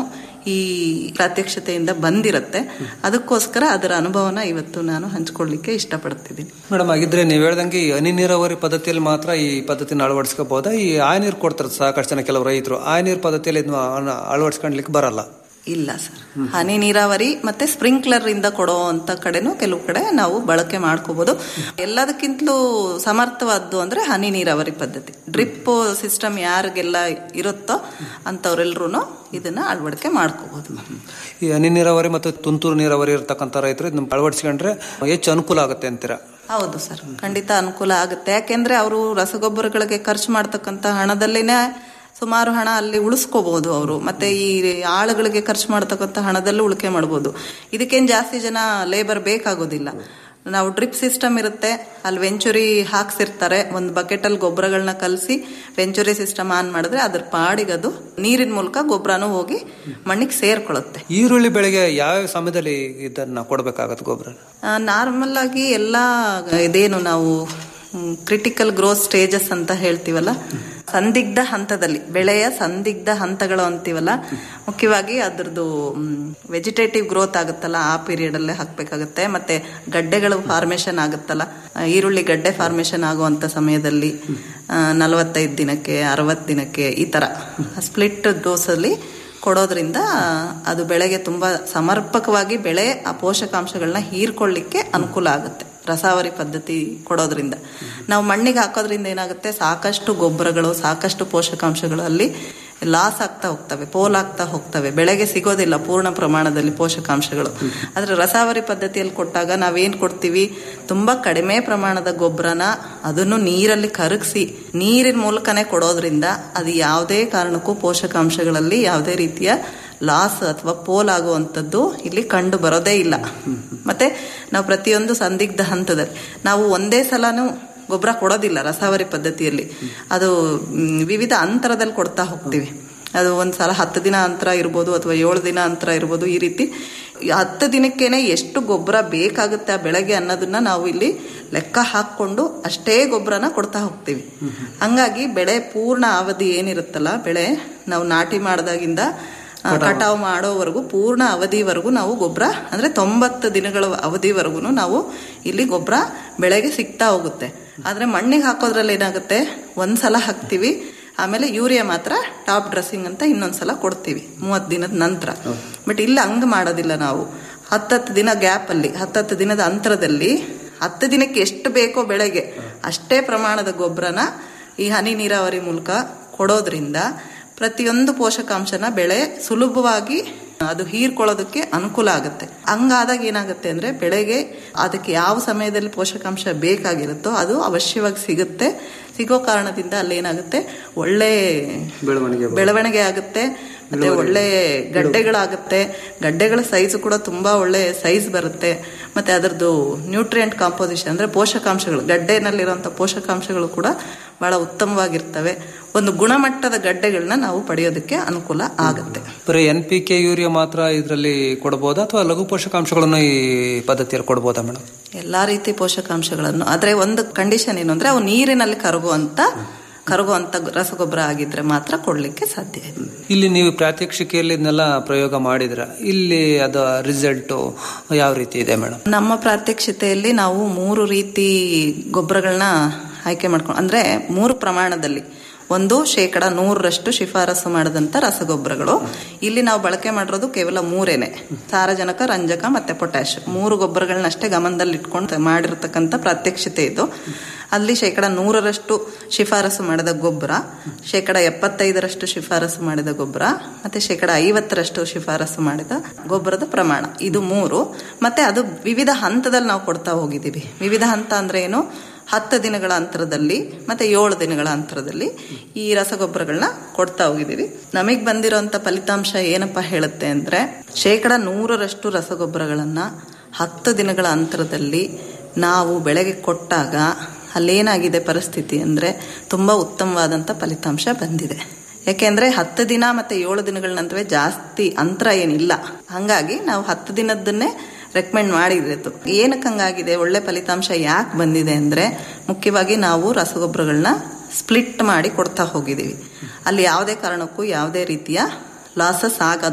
ಈ ಪ್ರಾತ್ಯಕ್ಷತೆಯಿಂದ ಬಂದಿರತ್ತೆ ಅದಕ್ಕೋಸ್ಕರ ಅದರ ಅನುಭವನ ಇವತ್ತು ನಾನು ಹಂಚ್ಕೊಳ್ಳಿಕ್ಕೆ ಇಷ್ಟಪಡ್ತಿದ್ದೀನಿ ಮೇಡಮ್ ಹಾಗಿದ್ರೆ ನೀವು ಹೇಳ್ದಂಗೆ ಈ ಹನಿ ನೀರಾವರಿ ಪದ್ಧತಿಯಲ್ಲಿ ಮಾತ್ರ ಈ ಪದ್ಧತಿನ ಅಳವಡಿಸ್ಕೋಬಹುದಾ ಈ ಆಯ ನೀರು ಕೊಡ್ತಾರೆ ಸಾಕಷ್ಟು ಜನ ಕೆಲವು ರೈತರು ಆಯ ನೀರು ಪದ್ಧತಿಯಲ್ಲಿ ಇದನ್ನ ಅಳವಡಿಸ್ಕೊಳ್ಲಿಕ್ಕೆ ಬರಲ್ಲ ಇಲ್ಲ ಸರ್ ಹನಿ ನೀರಾವರಿ ಮತ್ತೆ ಸ್ಪ್ರಿಂಕ್ಲರ್ ಇಂದ ಕೊಡೋ ಅಂತ ಕಡೆನೂ ಕೆಲವು ಕಡೆ ನಾವು ಬಳಕೆ ಮಾಡ್ಕೋಬಹುದು ಎಲ್ಲದಕ್ಕಿಂತಲೂ ಸಮರ್ಥವಾದ್ದು ಅಂದ್ರೆ ಹನಿ ನೀರಾವರಿ ಪದ್ಧತಿ ಡ್ರಿಪ್ ಸಿಸ್ಟಮ್ ಯಾರಿಗೆಲ್ಲ ಇರುತ್ತೋ ಅಂತವ್ರೆಲ್ರೂ ಇದನ್ನ ಅಳವಡಿಕೆ ಮಾಡ್ಕೋಬಹುದು ಈ ಹನಿ ನೀರಾವರಿ ಮತ್ತು ತುಂತುರು ನೀರಾವರಿ ಇರತಕ್ಕಂಥ ರೈತರು ಇದನ್ನ ಅಳವಡಿಸ್ಕೊಂಡ್ರೆ ಹೆಚ್ಚು ಅನುಕೂಲ ಆಗುತ್ತೆ ಅಂತೀರಾ ಹೌದು ಸರ್ ಖಂಡಿತ ಅನುಕೂಲ ಆಗುತ್ತೆ ಯಾಕೆಂದ್ರೆ ಅವರು ರಸಗೊಬ್ಬರಗಳಿಗೆ ಖರ್ಚು ಮಾಡ್ತಕ್ಕಂಥ ಹಣದಲ್ಲಿನೇ ಸುಮಾರು ಹಣ ಅಲ್ಲಿ ಉಳಿಸ್ಕೋಬಹುದು ಅವರು ಮತ್ತೆ ಈ ಆಳುಗಳಿಗೆ ಖರ್ಚು ಮಾಡ್ತಕ್ಕಂಥ ಹಣದಲ್ಲೂ ಉಳಿಕೆ ಮಾಡ್ಬೋದು ಇದಕ್ಕೇನು ಜಾಸ್ತಿ ಜನ ಲೇಬರ್ ಬೇಕಾಗೋದಿಲ್ಲ ನಾವು ಡ್ರಿಪ್ ಸಿಸ್ಟಮ್ ಇರುತ್ತೆ ಅಲ್ಲಿ ವೆಂಚುರಿ ಹಾಕ್ಸಿರ್ತಾರೆ ಒಂದು ಬಕೆಟ್ ಅಲ್ಲಿ ಗೊಬ್ಬರಗಳನ್ನ ಕಲಸಿ ವೆಂಚುರಿ ಸಿಸ್ಟಮ್ ಆನ್ ಮಾಡಿದ್ರೆ ಅದ್ರ ಪಾಡಿಗದು ನೀರಿನ ಮೂಲಕ ಗೊಬ್ಬರನೂ ಹೋಗಿ ಮಣ್ಣಿಗೆ ಸೇರ್ಕೊಳ್ಳುತ್ತೆ ಈರುಳ್ಳಿ ಬೆಳೆಗೆ ಯಾವ ಸಮಯದಲ್ಲಿ ಇದನ್ನ ಕೊಡಬೇಕಾಗತ್ತೆ ಗೊಬ್ಬರ ನಾರ್ಮಲ್ ಆಗಿ ಎಲ್ಲ ಇದೇನು ನಾವು ಕ್ರಿಟಿಕಲ್ ಗ್ರೋತ್ ಸ್ಟೇಜಸ್ ಅಂತ ಹೇಳ್ತೀವಲ್ಲ ಸಂದಿಗ್ಧ ಹಂತದಲ್ಲಿ ಬೆಳೆಯ ಸಂದಿಗ್ಧ ಹಂತಗಳು ಅಂತೀವಲ್ಲ ಮುಖ್ಯವಾಗಿ ಅದ್ರದ್ದು ವೆಜಿಟೇಟಿವ್ ಗ್ರೋತ್ ಆಗುತ್ತಲ್ಲ ಆ ಪೀರಿಯಡ್ ಅಲ್ಲೇ ಹಾಕ್ಬೇಕಾಗುತ್ತೆ ಮತ್ತೆ ಗಡ್ಡೆಗಳು ಫಾರ್ಮೇಶನ್ ಆಗುತ್ತಲ್ಲ ಆ, ಈರುಳ್ಳಿ ಗಡ್ಡೆ ಫಾರ್ಮೇಶನ್ ಆಗುವಂತ ಸಮಯದಲ್ಲಿ ನಲವತ್ತೈದು ದಿನಕ್ಕೆ ಅರವತ್ತು ದಿನಕ್ಕೆ ಈ ತರ ಸ್ಪ್ಲಿಟ್ ಡೋಸ್ ಅಲ್ಲಿ ಕೊಡೋದ್ರಿಂದ ಅದು ಬೆಳೆಗೆ ತುಂಬಾ ಸಮರ್ಪಕವಾಗಿ ಬೆಳೆ ಆ ಪೋಷಕಾಂಶಗಳನ್ನ ಹೀರ್ಕೊಳ್ಳಿಕ್ಕೆ ಅನುಕೂಲ ಆಗುತ್ತೆ ರಸಾವರಿ ಪದ್ಧತಿ ಕೊಡೋದ್ರಿಂದ ನಾವು ಮಣ್ಣಿಗೆ ಹಾಕೋದ್ರಿಂದ ಏನಾಗುತ್ತೆ ಸಾಕಷ್ಟು ಗೊಬ್ಬರಗಳು ಸಾಕಷ್ಟು ಪೋಷಕಾಂಶಗಳು ಅಲ್ಲಿ ಲಾಸ್ ಆಗ್ತಾ ಹೋಗ್ತವೆ ಪೋಲಾಗ್ತಾ ಹೋಗ್ತವೆ ಬೆಳೆಗೆ ಸಿಗೋದಿಲ್ಲ ಪೂರ್ಣ ಪ್ರಮಾಣದಲ್ಲಿ ಪೋಷಕಾಂಶಗಳು ಆದ್ರೆ ರಸಾವರಿ ಪದ್ಧತಿಯಲ್ಲಿ ಕೊಟ್ಟಾಗ ನಾವೇನ್ ಕೊಡ್ತೀವಿ ತುಂಬಾ ಕಡಿಮೆ ಪ್ರಮಾಣದ ಗೊಬ್ಬರನ ಅದನ್ನು ನೀರಲ್ಲಿ ಕರಗಿಸಿ ನೀರಿನ ಮೂಲಕನೇ ಕೊಡೋದ್ರಿಂದ ಅದು ಯಾವುದೇ ಕಾರಣಕ್ಕೂ ಪೋಷಕಾಂಶಗಳಲ್ಲಿ ಯಾವುದೇ ರೀತಿಯ ಲಾಸ್ ಅಥವಾ ಪೋಲ್ ಆಗುವಂಥದ್ದು ಇಲ್ಲಿ ಕಂಡು ಬರೋದೇ ಇಲ್ಲ ಮತ್ತೆ ನಾವು ಪ್ರತಿಯೊಂದು ಸಂದಿಗ್ಧ ಹಂತದಲ್ಲಿ ನಾವು ಒಂದೇ ಸಲನೂ ಗೊಬ್ಬರ ಕೊಡೋದಿಲ್ಲ ರಸಾವರಿ ಪದ್ಧತಿಯಲ್ಲಿ ಅದು ಮ್, ವಿವಿಧ ಅಂತರದಲ್ಲಿ ಕೊಡ್ತಾ ಹೋಗ್ತೀವಿ ಅದು ಒಂದ್ ಸಲ ಹತ್ತು ದಿನ ಅಂತರ ಇರ್ಬೋದು ಅಥವಾ ಏಳು ದಿನ ಅಂತರ ಇರ್ಬೋದು ಈ ರೀತಿ ಈ ಹತ್ತು ದಿನಕ್ಕೇನೆ ಎಷ್ಟು ಗೊಬ್ಬರ ಬೇಕಾಗುತ್ತೆ ಆ ಬೆಳೆಗೆ ಅನ್ನೋದನ್ನ ನಾವು ಇಲ್ಲಿ ಲೆಕ್ಕ ಹಾಕೊಂಡು ಅಷ್ಟೇ ಗೊಬ್ಬರನ ಕೊಡ್ತಾ ಹೋಗ್ತೀವಿ ಹಂಗಾಗಿ ಬೆಳೆ ಪೂರ್ಣ ಅವಧಿ ಏನಿರುತ್ತಲ್ಲ ಬೆಳೆ ನಾವು ನಾಟಿ ಮಾಡಿದಾಗಿಂದ ಆ, ಕಟಾವು ಮಾಡೋವರೆಗೂ ಪೂರ್ಣ ಅವಧಿವರೆಗೂ ನಾವು ಗೊಬ್ಬರ ಅಂದ್ರೆ ತೊಂಬತ್ತು ದಿನಗಳ ಅವಧಿವರೆಗೂ ನಾವು ಇಲ್ಲಿ ಗೊಬ್ಬರ ಬೆಳೆಗೆ ಸಿಗ್ತಾ ಹೋಗುತ್ತೆ ಆದ್ರೆ ಮಣ್ಣಿಗೆ ಹಾಕೋದ್ರಲ್ಲಿ ಏನಾಗುತ್ತೆ ಒಂದ್ಸಲ ಹಾಕ್ತಿವಿ ಆಮೇಲೆ ಯೂರಿಯಾ ಮಾತ್ರ ಟಾಪ್ ಡ್ರೆಸ್ಸಿಂಗ್ ಅಂತ ಇನ್ನೊಂದ್ಸಲ ಕೊಡ್ತೀವಿ ಮೂವತ್ತು ದಿನದ ನಂತರ ಬಟ್ ಇಲ್ಲಿ ಹಂಗ್ ಮಾಡೋದಿಲ್ಲ ನಾವು ಹತ್ತತ್ತು ದಿನ ಗ್ಯಾಪ್ ಅಲ್ಲಿ ಹತ್ತತ್ತು ದಿನದ ಅಂತರದಲ್ಲಿ ಹತ್ತು ದಿನಕ್ಕೆ ಎಷ್ಟು ಬೇಕೋ ಬೆಳೆಗೆ ಅಷ್ಟೇ ಪ್ರಮಾಣದ ಗೊಬ್ಬರನ ಈ ಹನಿ ನೀರಾವರಿ ಮೂಲಕ ಕೊಡೋದ್ರಿಂದ ಪ್ರತಿಯೊಂದು ಪೋಷಕಾಂಶನ ಬೆಳೆ ಸುಲಭವಾಗಿ ಅದು ಹೀರ್ಕೊಳ್ಳೋದಕ್ಕೆ ಅನುಕೂಲ ಆಗುತ್ತೆ ಹಂಗಾದಾಗ ಏನಾಗುತ್ತೆ ಅಂದ್ರೆ ಬೆಳೆಗೆ ಅದಕ್ಕೆ ಯಾವ ಸಮಯದಲ್ಲಿ ಪೋಷಕಾಂಶ ಬೇಕಾಗಿರುತ್ತೋ ಅದು ಅವಶ್ಯವಾಗಿ ಸಿಗುತ್ತೆ ಸಿಗೋ ಕಾರಣದಿಂದ ಅಲ್ಲಿ ಏನಾಗುತ್ತೆ ಒಳ್ಳೆ ಬೆಳವಣಿಗೆ ಬೆಳವಣಿಗೆ ಆಗುತ್ತೆ ಮತ್ತೆ ಒಳ್ಳೆ ಗಡ್ಡೆಗಳಾಗುತ್ತೆ ಗಡ್ಡೆಗಳ ಸೈಜ್ ಕೂಡ ತುಂಬಾ ಒಳ್ಳೆ ಸೈಜ್ ಬರುತ್ತೆ ಮತ್ತೆ ಅದರದ್ದು ನ್ಯೂಟ್ರಿಯೆಂಟ್ ಕಾಂಪೋಸಿಷನ್ ಅಂದ್ರೆ ಪೋಷಕಾಂಶಗಳು ಗಡ್ಡೆನಲ್ಲಿರುವಂತ ಪೋಷಕಾಂಶಗಳು ಕೂಡ ಬಹಳ ಉತ್ತಮವಾಗಿರ್ತವೆ ಒಂದು ಗುಣಮಟ್ಟದ ಗಡ್ಡೆಗಳನ್ನ ನಾವು ಪಡೆಯೋದಕ್ಕೆ ಅನುಕೂಲ ಆಗುತ್ತೆ ಬರೀ ಎನ್ ಪಿ ಕೆ ಯೂರಿಯಾ ಮಾತ್ರ ಇದರಲ್ಲಿ ಕೊಡಬಹುದಾ ಅಥವಾ ಲಘು ಪೋಷಕಾಂಶಗಳನ್ನು ಈ ಪದ್ಧತಿಯಲ್ಲಿ ಕೊಡಬಹುದಾ ಮೇಡಮ್ ಎಲ್ಲಾ ರೀತಿ ಪೋಷಕಾಂಶಗಳನ್ನು ಆದ್ರೆ ಒಂದು ಕಂಡೀಷನ್ ಏನು ಅಂದ್ರೆ ಅವು ನೀರಿನಲ್ಲಿ ಕರಗುವಂತ ಕರಗುವಂತ ರಸಗೊಬ್ಬರ ಆಗಿದ್ರೆ ಮಾತ್ರ ಕೊಡ್ಲಿಕ್ಕೆ ಸಾಧ್ಯ ಇದೆ ಇಲ್ಲಿ ನೀವು ಪ್ರಾತ್ಯಕ್ಷಿಕೆಯಲ್ಲಿ ಇದನ್ನೆಲ್ಲ ಪ್ರಯೋಗ ಮಾಡಿದ್ರ ಇಲ್ಲಿ ಅದ ರಿಸಲ್ಟ್ ಯಾವ ರೀತಿ ಇದೆ ಮೇಡಮ್ ನಮ್ಮ ಪ್ರಾತ್ಯಕ್ಷಿತೆಯಲ್ಲಿ ನಾವು ಮೂರು ರೀತಿ ಗೊಬ್ಬರಗಳನ್ನ ಆಯ್ಕೆ ಮಾಡ್ಕೊಂಡು ಅಂದ್ರೆ ಮೂರು ಪ್ರಮಾಣದಲ್ಲಿ ಒಂದು ಶೇಕಡ ನೂರರಷ್ಟು ಶಿಫಾರಸು ಮಾಡಿದಂತ ರಸಗೊಬ್ಬರಗಳು ಇಲ್ಲಿ ನಾವು ಬಳಕೆ ಮಾಡಿರೋದು ಕೇವಲ ಮೂರೇನೆ ಸಾರಜನಕ ರಂಜಕ ಮತ್ತೆ ಪೊಟ್ಯಾಶ್ ಮೂರು ಗೊಬ್ಬರಗಳನ್ನಷ್ಟೇ ಗಮನದಲ್ಲಿ ಇಟ್ಕೊಂಡು ಮಾಡಿರ್ತಕ್ಕಂಥ ಪ್ರಾತ್ಯಕ್ಷಿತೆ ಇದು ಅಲ್ಲಿ ಶೇಕಡ ನೂರರಷ್ಟು ಶಿಫಾರಸು ಮಾಡಿದ ಗೊಬ್ಬರ ಶೇಕಡ ಎಪ್ಪತ್ತೈದರಷ್ಟು ಶಿಫಾರಸು ಮಾಡಿದ ಗೊಬ್ಬರ ಮತ್ತೆ ಶೇಕಡ ಐವತ್ತರಷ್ಟು ಶಿಫಾರಸು ಮಾಡಿದ ಗೊಬ್ಬರದ ಪ್ರಮಾಣ ಇದು ಮೂರು ಮತ್ತೆ ಅದು ವಿವಿಧ ಹಂತದಲ್ಲಿ ನಾವು ಕೊಡ್ತಾ ಹೋಗಿದ್ದೀವಿ ವಿವಿಧ ಹಂತ ಅಂದ್ರೆ ಏನು ಹತ್ತು ದಿನಗಳ ಅಂತರದಲ್ಲಿ ಮತ್ತೆ ಏಳು ದಿನಗಳ ಅಂತರದಲ್ಲಿ ಈ ರಸಗೊಬ್ಬರಗಳನ್ನ ಕೊಡ್ತಾ ಹೋಗಿದ್ದೀವಿ ನಮಗೆ ಬಂದಿರೋಂಥ ಫಲಿತಾಂಶ ಏನಪ್ಪಾ ಹೇಳುತ್ತೆ ಅಂದ್ರೆ ಶೇಕಡ ನೂರರಷ್ಟು ರಸಗೊಬ್ಬರಗಳನ್ನ ಹತ್ತು ದಿನಗಳ ಅಂತರದಲ್ಲಿ ನಾವು ಬೆಳೆಗೆ ಕೊಟ್ಟಾಗ ಅಲ್ಲೇನಾಗಿದೆ ಪರಿಸ್ಥಿತಿ ಅಂದ್ರೆ ತುಂಬಾ ಉತ್ತಮವಾದಂತ ಫಲಿತಾಂಶ ಬಂದಿದೆ ಯಾಕೆಂದ್ರೆ ಹತ್ತು ದಿನ ಮತ್ತೆ ಏಳು ದಿನಗಳ ನಂತರವೇ ಜಾಸ್ತಿ ಅಂತರ ಏನಿಲ್ಲ ಹಂಗಾಗಿ ನಾವು ಹತ್ತು ದಿನದನ್ನೇ ರೆಕಮೆಂಡ್ ಮಾಡಿದ್ದು ಏನಕ್ಕೆ ಹಂಗಾಗಿದೆ ಒಳ್ಳೆ ಫಲಿತಾಂಶ ಯಾಕೆ ಬಂದಿದೆ ಅಂದ್ರೆ ಮುಖ್ಯವಾಗಿ ನಾವು ರಸಗೊಬ್ಬರಗಳನ್ನ ಸ್ಪ್ಲಿಟ್ ಮಾಡಿ ಕೊಡ್ತಾ ಹೋಗಿದ್ದೀವಿ ಅಲ್ಲಿ ಯಾವುದೇ ಕಾರಣಕ್ಕೂ ಯಾವುದೇ ರೀತಿಯ ಲಾಸಸ್ ಆಗೋದಿಲ್ಲ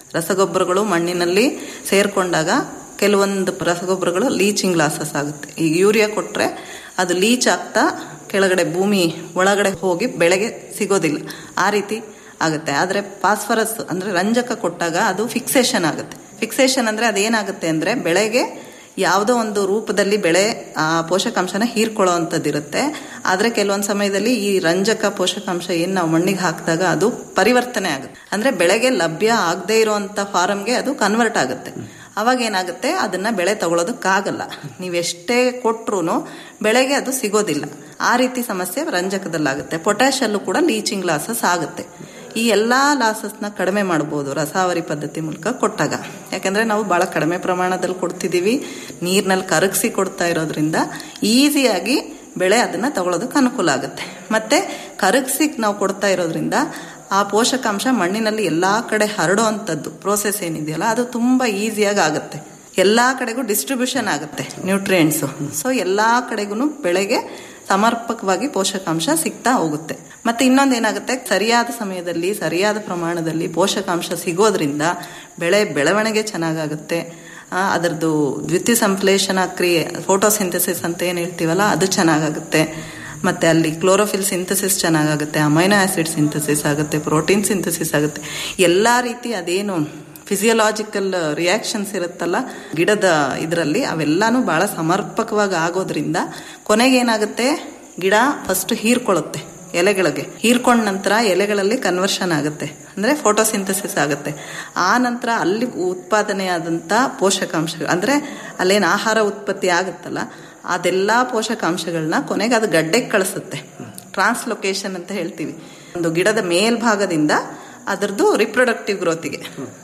ರಸಗೊಬ್ಬರಗಳು ಮಣ್ಣಿನಲ್ಲಿ ಸೇರ್ಕೊಂಡಾಗ ಕೆಲವೊಂದು ರಸಗೊಬ್ಬರಗಳು ಲೀಚಿಂಗ್ ಲಾಸಸ್ ಆಗುತ್ತೆ ಈಗ ಯೂರಿಯಾ ಕೊಟ್ಟರೆ ಅದು ಲೀಚ್ ಆಗ್ತಾ ಕೆಳಗಡೆ ಭೂಮಿ ಒಳಗಡೆ ಹೋಗಿ ಬೆಳೆಗೆ ಸಿಗೋದಿಲ್ಲ ಆ ರೀತಿ ಆಗುತ್ತೆ ಆದರೆ ಫಾಸ್ಫರಸ್ ಅಂದರೆ ರಂಜಕ ಕೊಟ್ಟಾಗ ಅದು ಫಿಕ್ಸೇಷನ್ ಆಗುತ್ತೆ ಫಿಕ್ಸೇಷನ್ ಅಂದರೆ ಅದೇನಾಗುತ್ತೆ ಅಂದರೆ ಬೆಳೆಗೆ ಯಾವುದೋ ಒಂದು ರೂಪದಲ್ಲಿ ಬೆಳೆ ಆ ಪೋಷಕಾಂಶನ ಹೀರ್ಕೊಳ್ಳೋ ಅಂಥದ್ದಿರುತ್ತೆ ಆದರೆ ಕೆಲವೊಂದು ಸಮಯದಲ್ಲಿ ಈ ರಂಜಕ ಪೋಷಕಾಂಶ ಏನು ನಾವು ಮಣ್ಣಿಗೆ ಹಾಕಿದಾಗ ಅದು ಪರಿವರ್ತನೆ ಆಗುತ್ತೆ ಅಂದರೆ ಬೆಳೆಗೆ ಲಭ್ಯ ಆಗದೇ ಇರೋವಂಥ ಫಾರಮ್ಗೆ ಅದು ಕನ್ವರ್ಟ್ ಆಗುತ್ತೆ ಅವಾಗ ಏನಾಗುತ್ತೆ ಅದನ್ನ ಬೆಳೆ ತಗೊಳ್ಳೋದಕ್ಕಾಗಲ್ಲ ನೀವೆಷ್ಟೇ ಕೊಟ್ರು ಬೆಳೆಗೆ ಅದು ಸಿಗೋದಿಲ್ಲ ಆ ರೀತಿ ಸಮಸ್ಯೆ ರಂಜಕದಲ್ಲಾಗುತ್ತೆ ಪೊಟ್ಯಾಶಲ್ಲೂ ಕೂಡ ಲೀಚಿಂಗ್ ಲಾಸಸ್ ಆಗುತ್ತೆ ಈ ಎಲ್ಲ ಲಾಸಸ್ನ ಕಡಿಮೆ ಮಾಡ್ಬೋದು ರಸಾವರಿ ಪದ್ಧತಿ ಮೂಲಕ ಕೊಟ್ಟಾಗ ಯಾಕಂದ್ರೆ ನಾವು ಬಹಳ ಕಡಿಮೆ ಪ್ರಮಾಣದಲ್ಲಿ ಕೊಡ್ತಿದ್ದೀವಿ ನೀರಿನಲ್ಲಿ ಕರಗಿಸಿ ಕೊಡ್ತಾ ಇರೋದ್ರಿಂದ ಈಸಿಯಾಗಿ ಬೆಳೆ ಅದನ್ನ ತಗೊಳ್ಳೋದಕ್ಕೆ ಅನುಕೂಲ ಆಗುತ್ತೆ ಮತ್ತೆ ಕರಗಿಸಿ ನಾವು ಕೊಡ್ತಾ ಇರೋದ್ರಿಂದ ಆ ಪೋಷಕಾಂಶ ಮಣ್ಣಿನಲ್ಲಿ ಎಲ್ಲಾ ಕಡೆ ಹರಡೋ ಅಂಥದ್ದು ಪ್ರೋಸೆಸ್ ಏನಿದೆಯಲ್ಲ ಅದು ತುಂಬಾ ಈಸಿಯಾಗಿ ಆಗುತ್ತೆ ಎಲ್ಲಾ ಕಡೆಗೂ ಡಿಸ್ಟ್ರಿಬ್ಯೂಷನ್ ಆಗುತ್ತೆ ನ್ಯೂಟ್ರಿಯೆಂಟ್ಸು ಸೊ ಎಲ್ಲಾ ಕಡೆಗೂ ಬೆಳೆಗೆ ಸಮರ್ಪಕವಾಗಿ ಪೋಷಕಾಂಶ ಸಿಗ್ತಾ ಹೋಗುತ್ತೆ ಮತ್ತೆ ಇನ್ನೊಂದೇನಾಗುತ್ತೆ ಸರಿಯಾದ ಸಮಯದಲ್ಲಿ ಸರಿಯಾದ ಪ್ರಮಾಣದಲ್ಲಿ ಪೋಷಕಾಂಶ ಸಿಗೋದ್ರಿಂದ ಬೆಳೆ ಬೆಳವಣಿಗೆ ಚೆನ್ನಾಗಾಗುತ್ತೆ ಆ, ಅದರದ್ದು ದ್ವಿತೀಯ ಸಂಶ್ಲೇಷಣ ಕ್ರಿಯೆ ಫೋಟೋಸಿಂಥಸಿಸ್ ಅಂತ ಏನು ಹೇಳ್ತೀವಲ್ಲ ಅದು ಚೆನ್ನಾಗಾಗುತ್ತೆ ಮತ್ತೆ ಅಲ್ಲಿ ಕ್ಲೋರೋಫಿಲ್ ಸಿಂಥಸಿಸ್ ಚೆನ್ನಾಗಾಗುತ್ತೆ ಅಮೈನೋ ಆಸಿಡ್ ಸಿಂಥಸಿಸ್ ಆಗುತ್ತೆ ಪ್ರೋಟೀನ್ ಸಿಂಥಸಿಸ್ ಆಗುತ್ತೆ ಎಲ್ಲಾ ರೀತಿ ಅದೇನು ಫಿಸಿಯಲಾಜಿಕಲ್ ರಿಯಾಕ್ಷನ್ಸ್ ಇರುತ್ತಲ್ಲ ಗಿಡದ ಇದರಲ್ಲಿ ಅವೆಲ್ಲಾನು ಬಹಳ ಸಮರ್ಪಕವಾಗಿ ಆಗೋದ್ರಿಂದ ಕೊನೆಗೇನಾಗುತ್ತೆ ಗಿಡ ಫಸ್ಟ್ ಹೀರ್ಕೊಳ್ಳುತ್ತೆ ಎಲೆಗಳಿಗೆ ಹೀರ್ಕೊಂಡ ನಂತರ ಎಲೆಗಳಲ್ಲಿ ಕನ್ವರ್ಷನ್ ಆಗುತ್ತೆ ಅಂದ್ರೆ ಫೋಟೋಸಿಂಥಸಿಸ್ ಆಗುತ್ತೆ ಆ ನಂತರ ಅಲ್ಲಿ ಉತ್ಪಾದನೆಯಾದಂಥ ಪೋಷಕಾಂಶಗಳು ಅಂದ್ರೆ ಅಲ್ಲೇನು ಆಹಾರ ಉತ್ಪತ್ತಿ ಆಗುತ್ತಲ್ಲ ಅದೆಲ್ಲ ಪೋಷಕಾಂಶಗಳನ್ನ ಕೊನೆಗೆ ಅದು ಗಡ್ಡೆಗೆ ಕಳಿಸುತ್ತೆ ಟ್ರಾನ್ಸ್ಲೊಕೇಶನ್ ಅಂತ ಹೇಳ್ತೀವಿ ಒಂದು ಗಿಡದ ಮೇಲ್ಭಾಗದಿಂದ ಅದರದ್ದು ರಿಪ್ರೊಡಕ್ಟಿವ್ ಗ್ರೋತಿಗೆ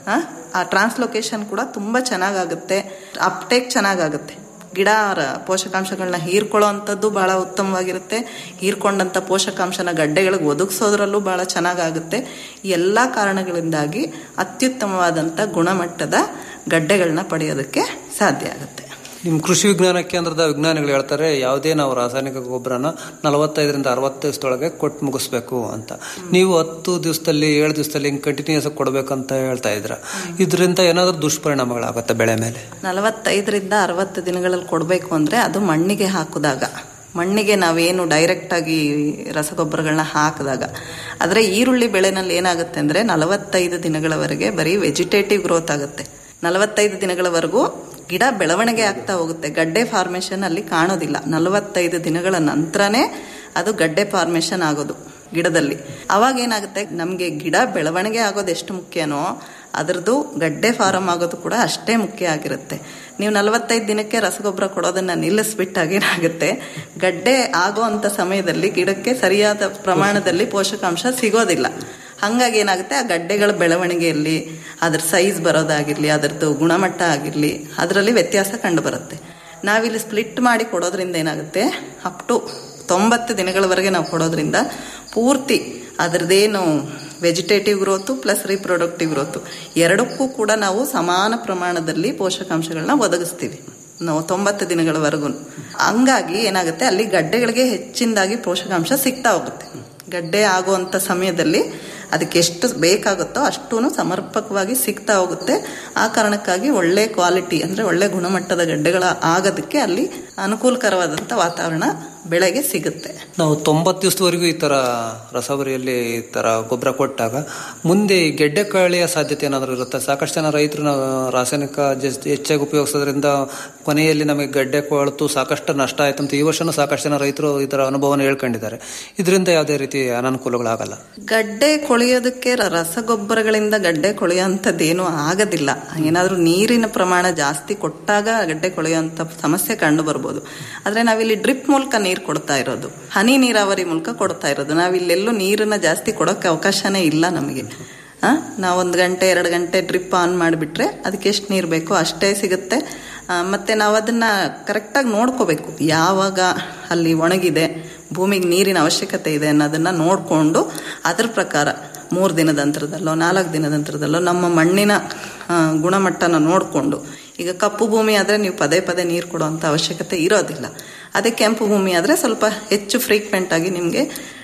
ಆ ಟ್ರಾನ್ಸ್ಲೊಕೇಶನ್ ಕೂಡ ತುಂಬಾ ಚೆನ್ನಾಗಾಗುತ್ತೆ ಅಪ್ಟೇಕ್ ಚೆನ್ನಾಗಾಗುತ್ತೆ ಗಿಡ ರ- ಪೋಷಕಾಂಶಗಳನ್ನ ಹೀರ್ಕೊಳ್ಳೋ ಅಂಥದ್ದು ಬಹಳ ಉತ್ತಮವಾಗಿರುತ್ತೆ ಹೀರ್ಕೊಂಡಂಥ ಪೋಷಕಾಂಶನ ಗಡ್ಡೆಗಳಿಗೆ ಒದಗಿಸೋದ್ರಲ್ಲೂ ಬಹಳ ಚೆನ್ನಾಗಾಗುತ್ತೆ ಈ ಎಲ್ಲ ಕಾರಣಗಳಿಂದಾಗಿ ಅತ್ಯುತ್ತಮವಾದಂಥ ಗುಣಮಟ್ಟದ ಗಡ್ಡೆಗಳನ್ನ ಪಡೆಯೋದಕ್ಕೆ ಸಾಧ್ಯ ಆಗುತ್ತೆ ನಿಮ್ಮ ಕೃಷಿ ವಿಜ್ಞಾನ ಕೇಂದ್ರದ ವಿಜ್ಞಾನಿಗಳು ಹೇಳ್ತಾರೆ ಯಾವುದೇ ನಾವು ರಾಸಾಯನಿಕ ಗೊಬ್ಬರನ ನಲವತ್ತೈದರಿಂದ ಅರವತ್ತು ದಿವಸದೊಳಗೆ ಕೊಟ್ಟು ಮುಗಿಸ್ಬೇಕು ಅಂತ ನೀವು ಹತ್ತು ದಿವಸದಲ್ಲಿ ಏಳು ದಿವಸದಲ್ಲಿ ಹಿಂಗೆ ಕಂಟಿನ್ಯೂಸ್ ಕೊಡ್ಬೇಕಂತ ಹೇಳ್ತಾ ಇದ್ರ ಇದರಿಂದ ಏನಾದರೂ ದುಷ್ಪರಿಣಾಮಗಳಾಗುತ್ತೆ ಬೆಳೆ ಮೇಲೆ ನಲವತ್ತೈದರಿಂದ ಅರವತ್ತು ದಿನಗಳಲ್ಲಿ ಕೊಡಬೇಕು ಅಂದರೆ ಅದು ಮಣ್ಣಿಗೆ ಹಾಕಿದಾಗ ಮಣ್ಣಿಗೆ ನಾವೇನು ಡೈರೆಕ್ಟ್ ಆಗಿ ರಸಗೊಬ್ಬರಗಳನ್ನ ಹಾಕಿದಾಗ ಆದರೆ ಈರುಳ್ಳಿ ಬೆಳೆನಲ್ಲಿ ಏನಾಗುತ್ತೆ ಅಂದರೆ ನಲವತ್ತೈದು ದಿನಗಳವರೆಗೆ ಬರೀ ವೆಜಿಟೇಟಿವ್ ಗ್ರೋತ್ ಆಗುತ್ತೆ ನಲವತ್ತೈದು ದಿನಗಳವರೆಗೂ ಗಿಡ ಬೆಳವಣಿಗೆ ಆಗ್ತಾ ಹೋಗುತ್ತೆ ಗಡ್ಡೆ ಫಾರ್ಮೇಷನ್ ಅಲ್ಲಿ ಕಾಣೋದಿಲ್ಲ ನಲವತ್ತೈದು ದಿನಗಳ ನಂತರನೇ ಅದು ಗಡ್ಡೆ ಫಾರ್ಮೇಷನ್ ಆಗೋದು ಗಿಡದಲ್ಲಿ ಅವಾಗ ಏನಾಗುತ್ತೆ ನಮಗೆ ಗಿಡ ಬೆಳವಣಿಗೆ ಆಗೋದು ಎಷ್ಟು ಮುಖ್ಯನೋ ಅದರದ್ದು ಗಡ್ಡೆ ಫಾರಂ ಆಗೋದು ಕೂಡ ಅಷ್ಟೇ ಮುಖ್ಯ ಆಗಿರುತ್ತೆ ನೀವು ನಲವತ್ತೈದು ದಿನಕ್ಕೆ ರಸಗೊಬ್ಬರ ಕೊಡೋದನ್ನ ನಿಲ್ಲಿಸ್ಬಿಟ್ಟಾಗ ಏನಾಗುತ್ತೆ ಗಡ್ಡೆ ಆಗೋ ಅಂತ ಸಮಯದಲ್ಲಿ ಗಿಡಕ್ಕೆ ಸರಿಯಾದ ಪ್ರಮಾಣದಲ್ಲಿ ಪೋಷಕಾಂಶ ಸಿಗೋದಿಲ್ಲ ಹಂಗಾಗಿ ಏನಾಗುತ್ತೆ ಆ ಗಡ್ಡೆಗಳ ಬೆಳವಣಿಗೆಯಲ್ಲಿ ಅದ್ರ ಸೈಜ್ ಬರೋದಾಗಿರ್ಲಿ ಅದರದ್ದು ಗುಣಮಟ್ಟ ಆಗಿರ್ಲಿ ಅದರಲ್ಲಿ ವ್ಯತ್ಯಾಸ ಕಂಡು ಬರುತ್ತೆ ನಾವಿಲ್ಲಿ ಸ್ಪ್ಲಿಟ್ ಮಾಡಿ ಕೊಡೋದ್ರಿಂದ ಏನಾಗುತ್ತೆ ಅಪ್ ಟು ತೊಂಬತ್ತು ದಿನಗಳವರೆಗೆ ನಾವು ಕೊಡೋದ್ರಿಂದ ಪೂರ್ತಿ ಅದರದ್ದೇನು vegetative growth plus reproductive growth ಎರಡಕ್ಕೂ ಕೂಡ ನಾವು ಸಮಾನ ಪ್ರಮಾಣದಲ್ಲಿ ಪೋಷಕಾಂಶಗಳನ್ನ ಒದಗಿಸ್ತೀವಿ ನಾವು ತೊಂಬತ್ತು ದಿನಗಳವರೆಗೂ ಹಂಗಾಗಿ ಏನಾಗುತ್ತೆ ಅಲ್ಲಿ ಗಡ್ಡೆಗಳಿಗೆ ಹೆಚ್ಚಿನದಾಗಿ ಪೋಷಕಾಂಶ ಸಿಗ್ತಾ ಹೋಗುತ್ತೆ ಗಡ್ಡೆ ಆಗುವಂಥ ಸಮಯದಲ್ಲಿ ಅದಕ್ಕೆ ಎಷ್ಟು ಬೇಕಾಗುತ್ತೋ ಅಷ್ಟೂ ಸಮರ್ಪಕವಾಗಿ ಸಿಗ್ತಾ ಹೋಗುತ್ತೆ ಆ ಕಾರಣಕ್ಕಾಗಿ ಒಳ್ಳೆ ಕ್ವಾಲಿಟಿ ಅಂದರೆ ಒಳ್ಳೆ ಗುಣಮಟ್ಟದ ಗಡ್ಡೆಗಳ ಆಗೋದಕ್ಕೆ ಅಲ್ಲಿ ಅನುಕೂಲಕರವಾದಂಥ ವಾತಾವರಣ ಬೆಳೆಗೆ ಸಿಗುತ್ತೆ ನಾವು ತೊಂಬತ್ತು ದಿವಸದವರೆಗೂ ಈ ತರ ರಸವರಿಯಲ್ಲಿ ಈ ತರ ಗೊಬ್ಬರ ಕೊಟ್ಟಾಗ ಮುಂದೆ ಈ ಗೆಡ್ಡೆ ಕಳೆಯ ಸಾಧ್ಯತೆ ಏನಾದರೂ ಇರುತ್ತೆ ಸಾಕಷ್ಟು ಜನ ರೈತರು ನಾವು ರಾಸಾಯನಿಕ ಜಸ್- ಹೆಚ್ಚಾಗಿ ಉಪಯೋಗಿಸೋದ್ರಿಂದ ಕೊನೆಯಲ್ಲಿ ನಮಗೆ ಗಡ್ಡೆ ಕೊಳ್ತು ಸಾಕಷ್ಟು ನಷ್ಟ ಆಯ್ತು ಅಂತ ಈ ವರ್ಷನೂ ಸಾಕಷ್ಟು ಜನ ರೈತರು ಈ ತರ ಅನುಭವನ ಹೇಳ್ಕೊಂಡಿದ್ದಾರೆ ಇದರಿಂದ ಯಾವುದೇ ರೀತಿ ಅನಾನುಕೂಲಗಳಾಗಲ್ಲ ಗಡ್ಡೆ ಕೊಳೆಯೋದಕ್ಕೆ ರ- ರಸಗೊಬ್ಬರಗಳಿಂದ ಗಡ್ಡೆ ಕೊಳೆಯೋಂಥದ್ದೇನು ಆಗೋದಿಲ್ಲ ಏನಾದರೂ ನೀರಿನ ಪ್ರಮಾಣ ಜಾಸ್ತಿ ಕೊಟ್ಟಾಗ ಗಡ್ಡೆ ಕೊಳೆಯೋಂಥ ಸಮಸ್ಯೆ ಕಂಡು ಬರ್ಬೋದು ಆದರೆ ನಾವಿಲ್ಲಿ ಡ್ರಿಪ್ ಮೂಲಕ ನೀರು ಕೊಡ್ತಾ ಇರೋದು ಹನಿ ನೀರಾವರಿ ಮೂಲಕ ಕೊಡ್ತಾ ಇರೋದು ನಾವಿಲ್ಲೆಲ್ಲೂ ನೀರನ್ನ ಜಾಸ್ತಿ ಕೊಡೋಕ್ಕೆ ಅವಕಾಶನೇ ಇಲ್ಲ ನಮಗೆ ಆ, ನಾವೊಂದು ಗಂಟೆ ಎರಡು ಗಂಟೆ ಡ್ರಿಪ್ ಆನ್ ಮಾಡಿಬಿಟ್ರೆ ಅದಕ್ಕೆ ಎಷ್ಟು ನೀರು ಬೇಕೋ ಅಷ್ಟೇ ಸಿಗುತ್ತೆ ಆ, ಮತ್ತೆ ನಾವು ಅದನ್ನ ಕರೆಕ್ಟಾಗಿ ನೋಡ್ಕೋಬೇಕು ಯಾವಾಗ ಅಲ್ಲಿ ಒಣಗಿದೆ ಭೂಮಿಗೆ ನೀರಿನ ಅವಶ್ಯಕತೆ ಇದೆ ಅನ್ನೋದನ್ನ ನೋಡಿಕೊಂಡು ಅದ್ರ ಪ್ರಕಾರ ಮೂರು ದಿನದ ಅಂತರದಲ್ಲೋ ನಾಲ್ಕು ದಿನದ ಅಂತರದಲ್ಲೋ ನಮ್ಮ ಮಣ್ಣಿನ ಆ, ಗುಣಮಟ್ಟನ ನೋಡಿಕೊಂಡು ಈಗ ಕಪ್ಪು ಭೂಮಿ ಆದರೆ ನೀವು ಪದೇ ಪದೇ ನೀರು ಕೊಡುವಂಥ ಅವಶ್ಯಕತೆ ಇರೋದಿಲ್ಲ ಅದೇ ಕೆಂಪು ಭೂಮಿ ಆದರೆ ಸ್ವಲ್ಪ ಹೆಚ್ಚು ಫ್ರೀಕ್ವೆಂಟ್ ಆಗಿ ನಿಮಗೆ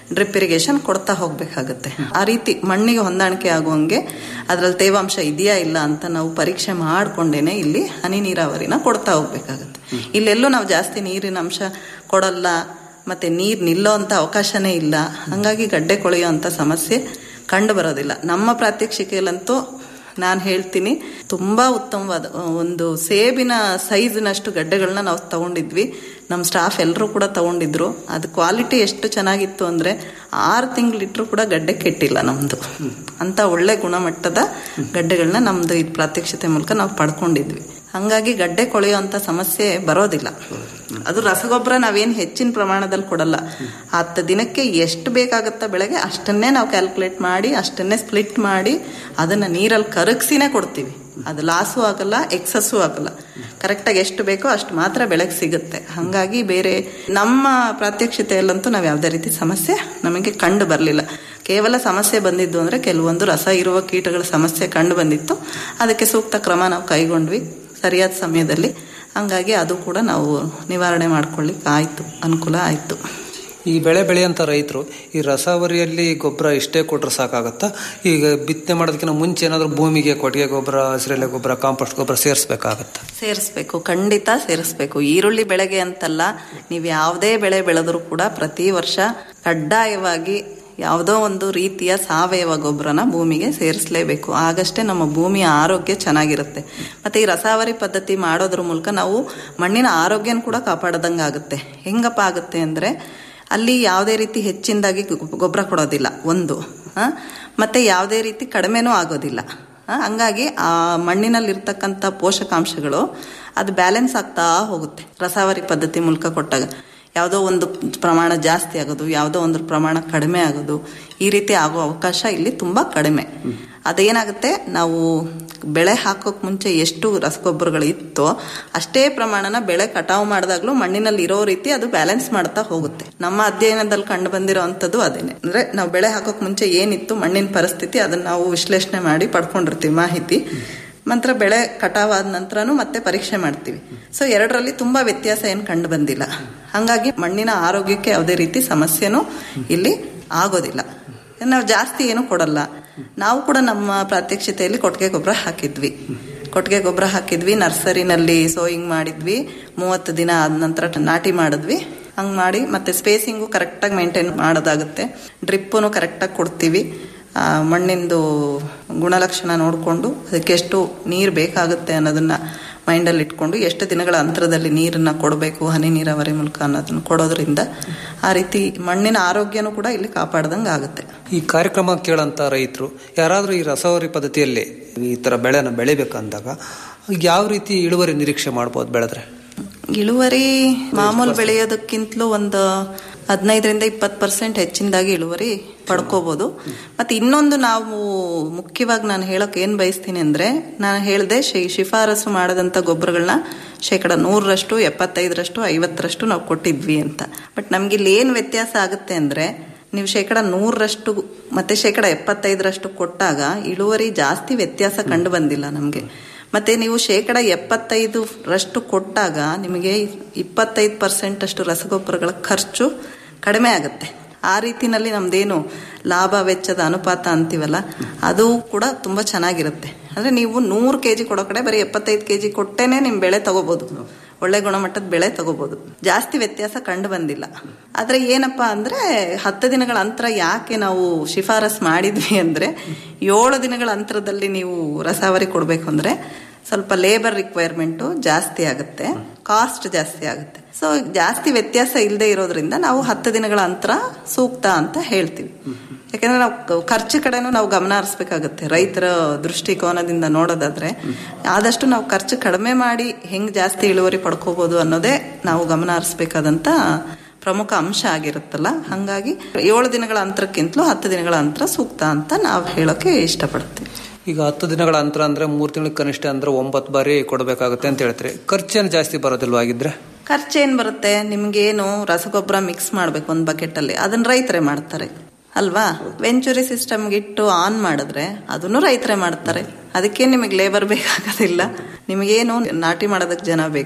ಡ್ರಿಪ್ ಇರಿಗೇಷನ್ ಕೊಡ್ತಾ ಹೋಗ್ಬೇಕಾಗತ್ತೆ ಆ ರೀತಿ ಮಣ್ಣಿಗೆ ಹೊಂದಾಣಿಕೆ ಆಗುವಂಗೆ ಅದ್ರಲ್ಲಿ ತೇವಾಂಶ ಇದೆಯಾ ಇಲ್ಲ ಅಂತ ನಾವು ಪರೀಕ್ಷೆ ಮಾಡ್ಕೊಂಡೇನೆ ಇಲ್ಲಿ ಹನಿ ನೀರಾವರಿನ ಕೊಡ್ತಾ ಹೋಗ್ಬೇಕಾಗತ್ತೆ ಇಲ್ಲೆಲ್ಲೂ ನಾವು ಜಾಸ್ತಿ ನೀರಿನ ಅಂಶ ಕೊಡಲ್ಲ ಮತ್ತೆ ನೀರು ನಿಲ್ಲೋ ಅಂತ ಅವಕಾಶನೇ ಇಲ್ಲ ಹಂಗಾಗಿ ಗಡ್ಡೆ ಕೊಳೆಯೋ ಅಂತ ಸಮಸ್ಯೆ ಕಂಡು ಬರೋದಿಲ್ಲ ನಮ್ಮ ಪ್ರಾತ್ಯಕ್ಷಿಕೆಯಲ್ಲಂತೂ ನಾನು ಹೇಳ್ತೀನಿ ತುಂಬಾ ಉತ್ತಮವಾದ ಒಂದು ಸೇಬಿನ ಸೈಜ್ನಷ್ಟು ಗಡ್ಡೆಗಳನ್ನ ನಾವು ತಗೊಂಡಿದ್ವಿ ನಮ್ಮ ಸ್ಟಾಫ್ ಎಲ್ಲರೂ ಕೂಡ ತಗೊಂಡಿದ್ರು ಅದು ಕ್ವಾಲಿಟಿ ಎಷ್ಟು ಚೆನ್ನಾಗಿತ್ತು ಅಂದ್ರೆ ಆರು ತಿಂಗಳಿಟ್ರು ಕೂಡ ಗಡ್ಡೆ ಕೆಟ್ಟಿಲ್ಲ ನಮ್ದು ಅಂತ ಒಳ್ಳೆ ಗುಣಮಟ್ಟದ ಗಡ್ಡೆಗಳನ್ನ ನಮ್ದು ಈ ಪ್ರಾತ್ಯಕ್ಷತೆ ಮೂಲಕ ನಾವು ಪಡ್ಕೊಂಡಿದ್ವಿ ಹಂಗಾಗಿ ಗಡ್ಡೆ ಕೊಳೆಯುವಂತ ಸಮಸ್ಯೆ ಬರೋದಿಲ್ಲ ಅದು ರಸಗೊಬ್ಬರ ನಾವೇನು ಹೆಚ್ಚಿನ ಪ್ರಮಾಣದಲ್ಲಿ ಕೊಡಲ್ಲ ಹತ್ತು ದಿನಕ್ಕೆ ಎಷ್ಟು ಬೇಕಾಗುತ್ತ ಬೆಳೆಗೆ ಅಷ್ಟನ್ನೇ ನಾವು ಕ್ಯಾಲ್ಕುಲೇಟ್ ಮಾಡಿ ಅಷ್ಟನ್ನೇ ಸ್ಪ್ಲಿಟ್ ಮಾಡಿ ಅದನ್ನ ನೀರಲ್ಲಿ ಕರಗಿಸಿನೇ ಕೊಡ್ತೀವಿ ಅದು ಲಾಸು ಆಗಲ್ಲ ಎಕ್ಸಸ್ಸು ಆಗಲ್ಲ ಕರೆಕ್ಟಾಗಿ ಎಷ್ಟು ಬೇಕೋ ಅಷ್ಟು ಮಾತ್ರ ಬೆಳೆಗೆ ಸಿಗುತ್ತೆ ಹಾಗಾಗಿ ಬೇರೆ ನಮ್ಮ ಪ್ರಾತ್ಯಕ್ಷಿತೆಯಲ್ಲಂತೂ ನಾವು ಯಾವುದೇ ರೀತಿ ಸಮಸ್ಯೆ ನಮಗೆ ಕಂಡು ಬರಲಿಲ್ಲ ಕೇವಲ ಸಮಸ್ಯೆ ಬಂದಿದ್ದು ಅಂದರೆ ಕೆಲವೊಂದು ರಸ ಇರುವ ಕೀಟಗಳ ಸಮಸ್ಯೆ ಕಂಡು ಬಂದಿತ್ತು ಅದಕ್ಕೆ ಸೂಕ್ತ ಕ್ರಮ ನಾವು ಕೈಗೊಂಡ್ವಿ ಸರಿಯಾದ ಸಮಯದಲ್ಲಿ ಹಂಗಾಗಿ ಅದು ಕೂಡ ನಾವು ನಿವಾರಣೆ ಮಾಡ್ಕೊಳ್ಳಿಕ್ಕೆ ಆಯಿತು ಅನುಕೂಲ ಆಯಿತು ಈ ಬೆಳೆ ಬೆಳೆಯಂತ ರೈತರು ಈ ರಸಾವರಿಯಲ್ಲಿ ಗೊಬ್ಬರ ಇಷ್ಟೇ ಕೊಟ್ರೆ ಸಾಕಾಗತ್ತಾ ಈಗ ಬಿತ್ತನೆ ಮಾಡೋದಕ್ಕಿಂತ ಮುಂಚೆ ಏನಾದರೂ ಭೂಮಿಗೆ ಕೊಟ್ಟಿಗೆ ಗೊಬ್ಬರ ಹಸಿರೆಲೆ ಗೊಬ್ಬರ ಕಾಂಪೋಸ್ಟ್ ಗೊಬ್ಬರ ಸೇರಿಸ್ಬೇಕಾಗತ್ತಾ ಸೇರಿಸ್ಬೇಕು ಖಂಡಿತ ಸೇರಿಸ್ಬೇಕು ಈರುಳ್ಳಿ ಬೆಳೆಗೆ ಅಂತಲ್ಲ ನೀವು ಯಾವುದೇ ಬೆಳೆ ಬೆಳೆದರೂ ಕೂಡ ಪ್ರತಿ ವರ್ಷ ಕಡ್ಡಾಯವಾಗಿ ಯಾವುದೋ ಒಂದು ರೀತಿಯ ಸಾವಯವ ಗೊಬ್ಬರನ ಭೂಮಿಗೆ ಸೇರಿಸಲೇಬೇಕು ಆಗಷ್ಟೇ ನಮ್ಮ ಭೂಮಿಯ ಆರೋಗ್ಯ ಚೆನ್ನಾಗಿರುತ್ತೆ ಮತ್ತೆ ಈ ರಸಾವರಿ ಪದ್ಧತಿ ಮಾಡೋದ್ರ ಮೂಲಕ ನಾವು ಮಣ್ಣಿನ ಆರೋಗ್ಯನ ಕೂಡ ಕಾಪಾಡದಂಗೆ ಆಗುತ್ತೆ ಹೆಂಗಪ್ಪ ಆಗುತ್ತೆ ಅಂದ್ರೆ ಅಲ್ಲಿ ಯಾವುದೇ ರೀತಿ ಹೆಚ್ಚಿನದಾಗಿ ಗೊಬ್ಬರ ಕೊಡೋದಿಲ್ಲ ಒಂದು ಆ, ಮತ್ತೆ ಯಾವುದೇ ರೀತಿ ಕಡಿಮೆನೂ ಆಗೋದಿಲ್ಲ ಆ, ಹಂಗಾಗಿ ಆ ಮಣ್ಣಿನಲ್ಲಿರ್ತಕ್ಕಂಥ ಪೋಷಕಾಂಶಗಳು ಅದು ಬ್ಯಾಲೆನ್ಸ್ ಆಗ್ತಾ ಹೋಗುತ್ತೆ ರಸಾವರಿ ಪದ್ಧತಿ ಮೂಲಕ ಕೊಟ್ಟಾಗ ಯಾವುದೋ ಒಂದು ಪ್ರಮಾಣ ಜಾಸ್ತಿ ಆಗೋದು ಯಾವುದೋ ಒಂದು ಪ್ರಮಾಣ ಕಡಿಮೆ ಆಗೋದು ಈ ರೀತಿ ಆಗೋ ಅವಕಾಶ ಇಲ್ಲಿ ತುಂಬಾ ಕಡಿಮೆ ಅದೇನಾಗುತ್ತೆ ನಾವು ಬೆಳೆ ಹಾಕೋಕ್ ಮುಂಚೆ ಎಷ್ಟು ರಸಗೊಬ್ಬರಗಳು ಇತ್ತೋ ಅಷ್ಟೇ ಪ್ರಮಾಣನ ಬೆಳೆ ಕಟಾವು ಮಾಡಿದಾಗ್ಲೂ ಮಣ್ಣಿನಲ್ಲಿ ಇರೋ ರೀತಿ ಅದು ಬ್ಯಾಲೆನ್ಸ್ ಮಾಡ್ತಾ ಹೋಗುತ್ತೆ ನಮ್ಮ ಅಧ್ಯಯನದಲ್ಲಿ ಕಂಡು ಬಂದಿರೋ ಅಂಥದ್ದು ಅದೇನೆ ಅಂದ್ರೆ ನಾವು ಬೆಳೆ ಹಾಕೋಕ್ ಮುಂಚೆ ಏನಿತ್ತು ಮಣ್ಣಿನ ಪರಿಸ್ಥಿತಿ ಅದನ್ನ ನಾವು ವಿಶ್ಲೇಷಣೆ ಮಾಡಿ ಪಡ್ಕೊಂಡಿರ್ತೀವಿ ಮಾಹಿತಿ ನಂತರ ಬೆಳೆ ಕಟಾವಾದ ನಂತರನೂ ಮತ್ತೆ ಪರೀಕ್ಷೆ ಮಾಡ್ತೀವಿ ಸೊ ಎರಡರಲ್ಲಿ ತುಂಬಾ ವ್ಯತ್ಯಾಸ ಏನು ಕಂಡು ಬಂದಿಲ್ಲ ಹಂಗಾಗಿ ಮಣ್ಣಿನ ಆರೋಗ್ಯಕ್ಕೆ ಯಾವುದೇ ರೀತಿ ಸಮಸ್ಯೆನೂ ಇಲ್ಲಿ ಆಗೋದಿಲ್ಲ ನಾವು ಜಾಸ್ತಿ ಏನು ಕೊಡಲ್ಲ ನಾವು ಕೂಡ ನಮ್ಮ ಪ್ರಾತ್ಯಕ್ಷಿತೆಯಲ್ಲಿ ಕೊಟ್ಟಿಗೆ ಗೊಬ್ಬರ ಹಾಕಿದ್ವಿ ಕೊಟ್ಟಿಗೆ ಗೊಬ್ಬರ ಹಾಕಿದ್ವಿ ನರ್ಸರಿನಲ್ಲಿ ಸೋಯಿಂಗ್ ಮಾಡಿದ್ವಿ ಮೂವತ್ತು ದಿನ ಆದ ನಂತರ ನಾಟಿ ಮಾಡಿದ್ವಿ ಹಂಗ್ ಮಾಡಿ ಮತ್ತೆ ಸ್ಪೇಸಿಂಗು ಕರೆಕ್ಟಾಗಿ ಮೇಂಟೈನ್ ಮಾಡೋದಾಗುತ್ತೆ ಡ್ರಿಪ್ಪನು ಕರೆಕ್ಟಾಗಿ ಕೊಡ್ತೀವಿ ಆ, ಮಣ್ಣಿಂದು ಗುಣಲಕ್ಷಣ ನೋಡಿಕೊಂಡು ಅದಕ್ಕೆ ಎಷ್ಟು ನೀರು ಬೇಕಾಗುತ್ತೆ ಅನ್ನೋದನ್ನ ಮೈಂಡಲ್ಲಿ ಇಟ್ಕೊಂಡು ಎಷ್ಟು ದಿನಗಳ ಅಂತರದಲ್ಲಿ ನೀರನ್ನ ಕೊಡಬೇಕು ಹನಿ ನೀರಾವರಿ ಮೂಲಕ ಅನ್ನೋದನ್ನ ಕೊಡೋದ್ರಿಂದ ಆ ರೀತಿ ಮಣ್ಣಿನ ಆರೋಗ್ಯನೂ ಕೂಡ ಇಲ್ಲಿ ಕಾಪಾಡ್ದಂಗೆ ಆಗುತ್ತೆ ಈ ಕಾರ್ಯಕ್ರಮ ಕೇಳಂತ ರೈತರು ಯಾರಾದರೂ ಈ ರಸಾವರಿ ಪದ್ಧತಿಯಲ್ಲಿ ಈ ತರ ಬೆಳೆನ ಬೆಳಿಬೇಕಂದಾಗ ಯಾವ ರೀತಿ ಇಳುವರಿ ನಿರೀಕ್ಷೆ ಮಾಡ್ಬೋದು ಬೆಳೆದ್ರೆ ಇಳುವರಿ ಮಾಮೂಲು ಬೆಳೆಯೋದಕ್ಕಿಂತಲೂ ಒಂದು ಹದಿನೈದರಿಂದ ಇಪ್ಪತ್ತು ಪರ್ಸೆಂಟ್ ಹೆಚ್ಚಿನದಾಗಿ ಇಳುವರಿ ಪಡ್ಕೋಬಹುದು ಮತ್ತೆ ಇನ್ನೊಂದು ನಾವು ಮುಖ್ಯವಾಗಿ ನಾನು ಹೇಳಕ್ ಏನ್ ಬಯಸ್ತೀನಿ ಅಂದ್ರೆ ನಾನು ಹೇಳ್ದೆ ಶಿ- ಶಿಫಾರಸು ಮಾಡದಂತ ಗೊಬ್ಬರಗಳನ್ನ ಶೇಕಡ ನೂರರಷ್ಟು ಎಪ್ಪತ್ತೈದರಷ್ಟು ಐವತ್ತರಷ್ಟು ನಾವು ಕೊಟ್ಟಿದ್ವಿ ಅಂತ ಬಟ್ ನಮ್ಗೆ ಇಲ್ಲಿ ಏನ್ ವ್ಯತ್ಯಾಸ ಆಗುತ್ತೆ ಅಂದ್ರೆ ನೀವು ಶೇಕಡ ನೂರರಷ್ಟು ಮತ್ತೆ ಶೇಕಡ ಎಪ್ಪತ್ತೈದರಷ್ಟು ಕೊಟ್ಟಾಗ ಇಳುವರಿ ಜಾಸ್ತಿ ವ್ಯತ್ಯಾಸ ಕಂಡು ಬಂದಿಲ್ಲ ನಮಗೆ ಮತ್ತೆ ನೀವು ಶೇಕಡ ಎಪ್ಪತ್ತೈದು ರಷ್ಟು ಕೊಟ್ಟಾಗ ನಿಮಗೆ ಇಪ್ಪತ್ತೈದು ಪರ್ಸೆಂಟ್ ಅಷ್ಟು ರಸಗೊಬ್ಬರಗಳ ಖರ್ಚು ಕಡಿಮೆ ಆಗುತ್ತೆ ಆ ರೀತಿನಲ್ಲಿ ನಮ್ದೇನು ಲಾಭ ವೆಚ್ಚದ ಅನುಪಾತ ಅಂತೀವಲ್ಲ ಅದು ಕೂಡ ತುಂಬಾ ಚೆನ್ನಾಗಿರುತ್ತೆ ಅಂದ್ರೆ ನೀವು ನೂರು ಕೆಜಿ ಕೊಡೋ ಕಡೆ ಬರೀ ಎಪ್ಪತ್ತೈದು ಕೆಜಿ ಕೊಟ್ಟೇನೆ ನಿಮ್ ಬೆಳೆ ತಗೋಬಹುದು ಒಳ್ಳೆ ಗುಣಮಟ್ಟದ ಬೆಳೆ ತಗೋಬಹುದು ಜಾಸ್ತಿ ವ್ಯತ್ಯಾಸ ಕಂಡು ಬಂದಿಲ್ಲ ಆದ್ರೆ ಏನಪ್ಪಾ ಅಂದ್ರೆ ಹತ್ತು ದಿನಗಳ ಅಂತರ ಯಾಕೆ ನಾವು ಶಿಫಾರಸ್ ಮಾಡಿದ್ವಿ ಅಂದ್ರೆ ಏಳು ದಿನಗಳ ಅಂತರದಲ್ಲಿ ನೀವು ರಸಾವರಿ ಕೊಡ್ಬೇಕು ಅಂದ್ರೆ ಸ್ವಲ್ಪ ಲೇಬರ್ ರಿಕ್ವೈರ್ಮೆಂಟು ಜಾಸ್ತಿ ಆಗುತ್ತೆ ಕಾಸ್ಟ್ ಜಾಸ್ತಿ ಆಗುತ್ತೆ ಸೊ ಜಾಸ್ತಿ ವ್ಯತ್ಯಾಸ ಇಲ್ಲದೆ ಇರೋದ್ರಿಂದ ನಾವು ಹತ್ತು ದಿನಗಳ ಅಂತರ ಸೂಕ್ತ ಅಂತ ಹೇಳ್ತೀವಿ ಯಾಕಂದ್ರೆ ನಾವು ಕ- ಖರ್ಚು ಕಡೆನೂ ನಾವು ಗಮನ ಹರಿಸ್ಬೇಕಾಗುತ್ತೆ ರೈತರ ದೃಷ್ಟಿಕೋನದಿಂದ ನೋಡೋದಾದ್ರೆ ಆದಷ್ಟು ನಾವು ಖರ್ಚು ಕಡಿಮೆ ಮಾಡಿ ಹೆಂಗ್ ಜಾಸ್ತಿ ಇಳುವರಿ ಪಡ್ಕೋಬಹುದು ಅನ್ನೋದೇ ನಾವು ಗಮನ ಹರಿಸ್ಬೇಕಾದಂತ ಪ್ರಮುಖ ಅಂಶ ಆಗಿರುತ್ತಲ್ಲ ಹಂಗಾಗಿ ಏಳು ದಿನಗಳ ಅಂತರಕ್ಕಿಂತಲೂ ಹತ್ತು ದಿನಗಳ ಅಂತರ ಸೂಕ್ತ ಅಂತ ನಾವು ಹೇಳೋಕೆ ಇಷ್ಟಪಡ್ತೀವಿ ಈಗ ಹತ್ತು ದಿನಗಳ ಅಂತರ ಅಂದ್ರೆ ಮೂರು ತಿಂಗಳ ಕನಿಷ್ಠ ಅಂದ್ರೆ ಒಂಬತ್ತು ಬಾರಿ ಕೊಡಬೇಕಾಗುತ್ತೆ ಅಂತ ಹೇಳ್ತಾರೆ ಖರ್ಚೇನು ಜಾಸ್ತಿ ಬರೋದಿಲ್ವಾ ಆಗಿದ್ರೆ ಖರ್ಚೇನ್ ಬರುತ್ತೆ ನಿಮ್ಗೇನು ರಸಗೊಬ್ಬರ ಮಿಕ್ಸ್ ಮಾಡ್ಬೇಕು ಒಂದು ಬಕೆಟ್ ಅಲ್ಲಿ ಅದನ್ನ ರೈತರೇ ಮಾಡ್ತಾರೆ ಅಲ್ವಾ ವೆಂಚುರಿ ಸಿಸ್ಟಮ್ಗೆ ಇಟ್ಟು ಆನ್ ಮಾಡಿದ್ರೆ ಅದನ್ನು ರೈತರೇ ಮಾಡ್ತಾರೆ ಅದಕ್ಕೆ ನಿಮಗೆ ಲೇಬರ್ ಬೇಕಾಗೋದಿಲ್ಲ ನಿಮಗೇನು ನಾಟಿ ಮಾಡೋದಕ್ಕೆ ಜನ ಬೇಕು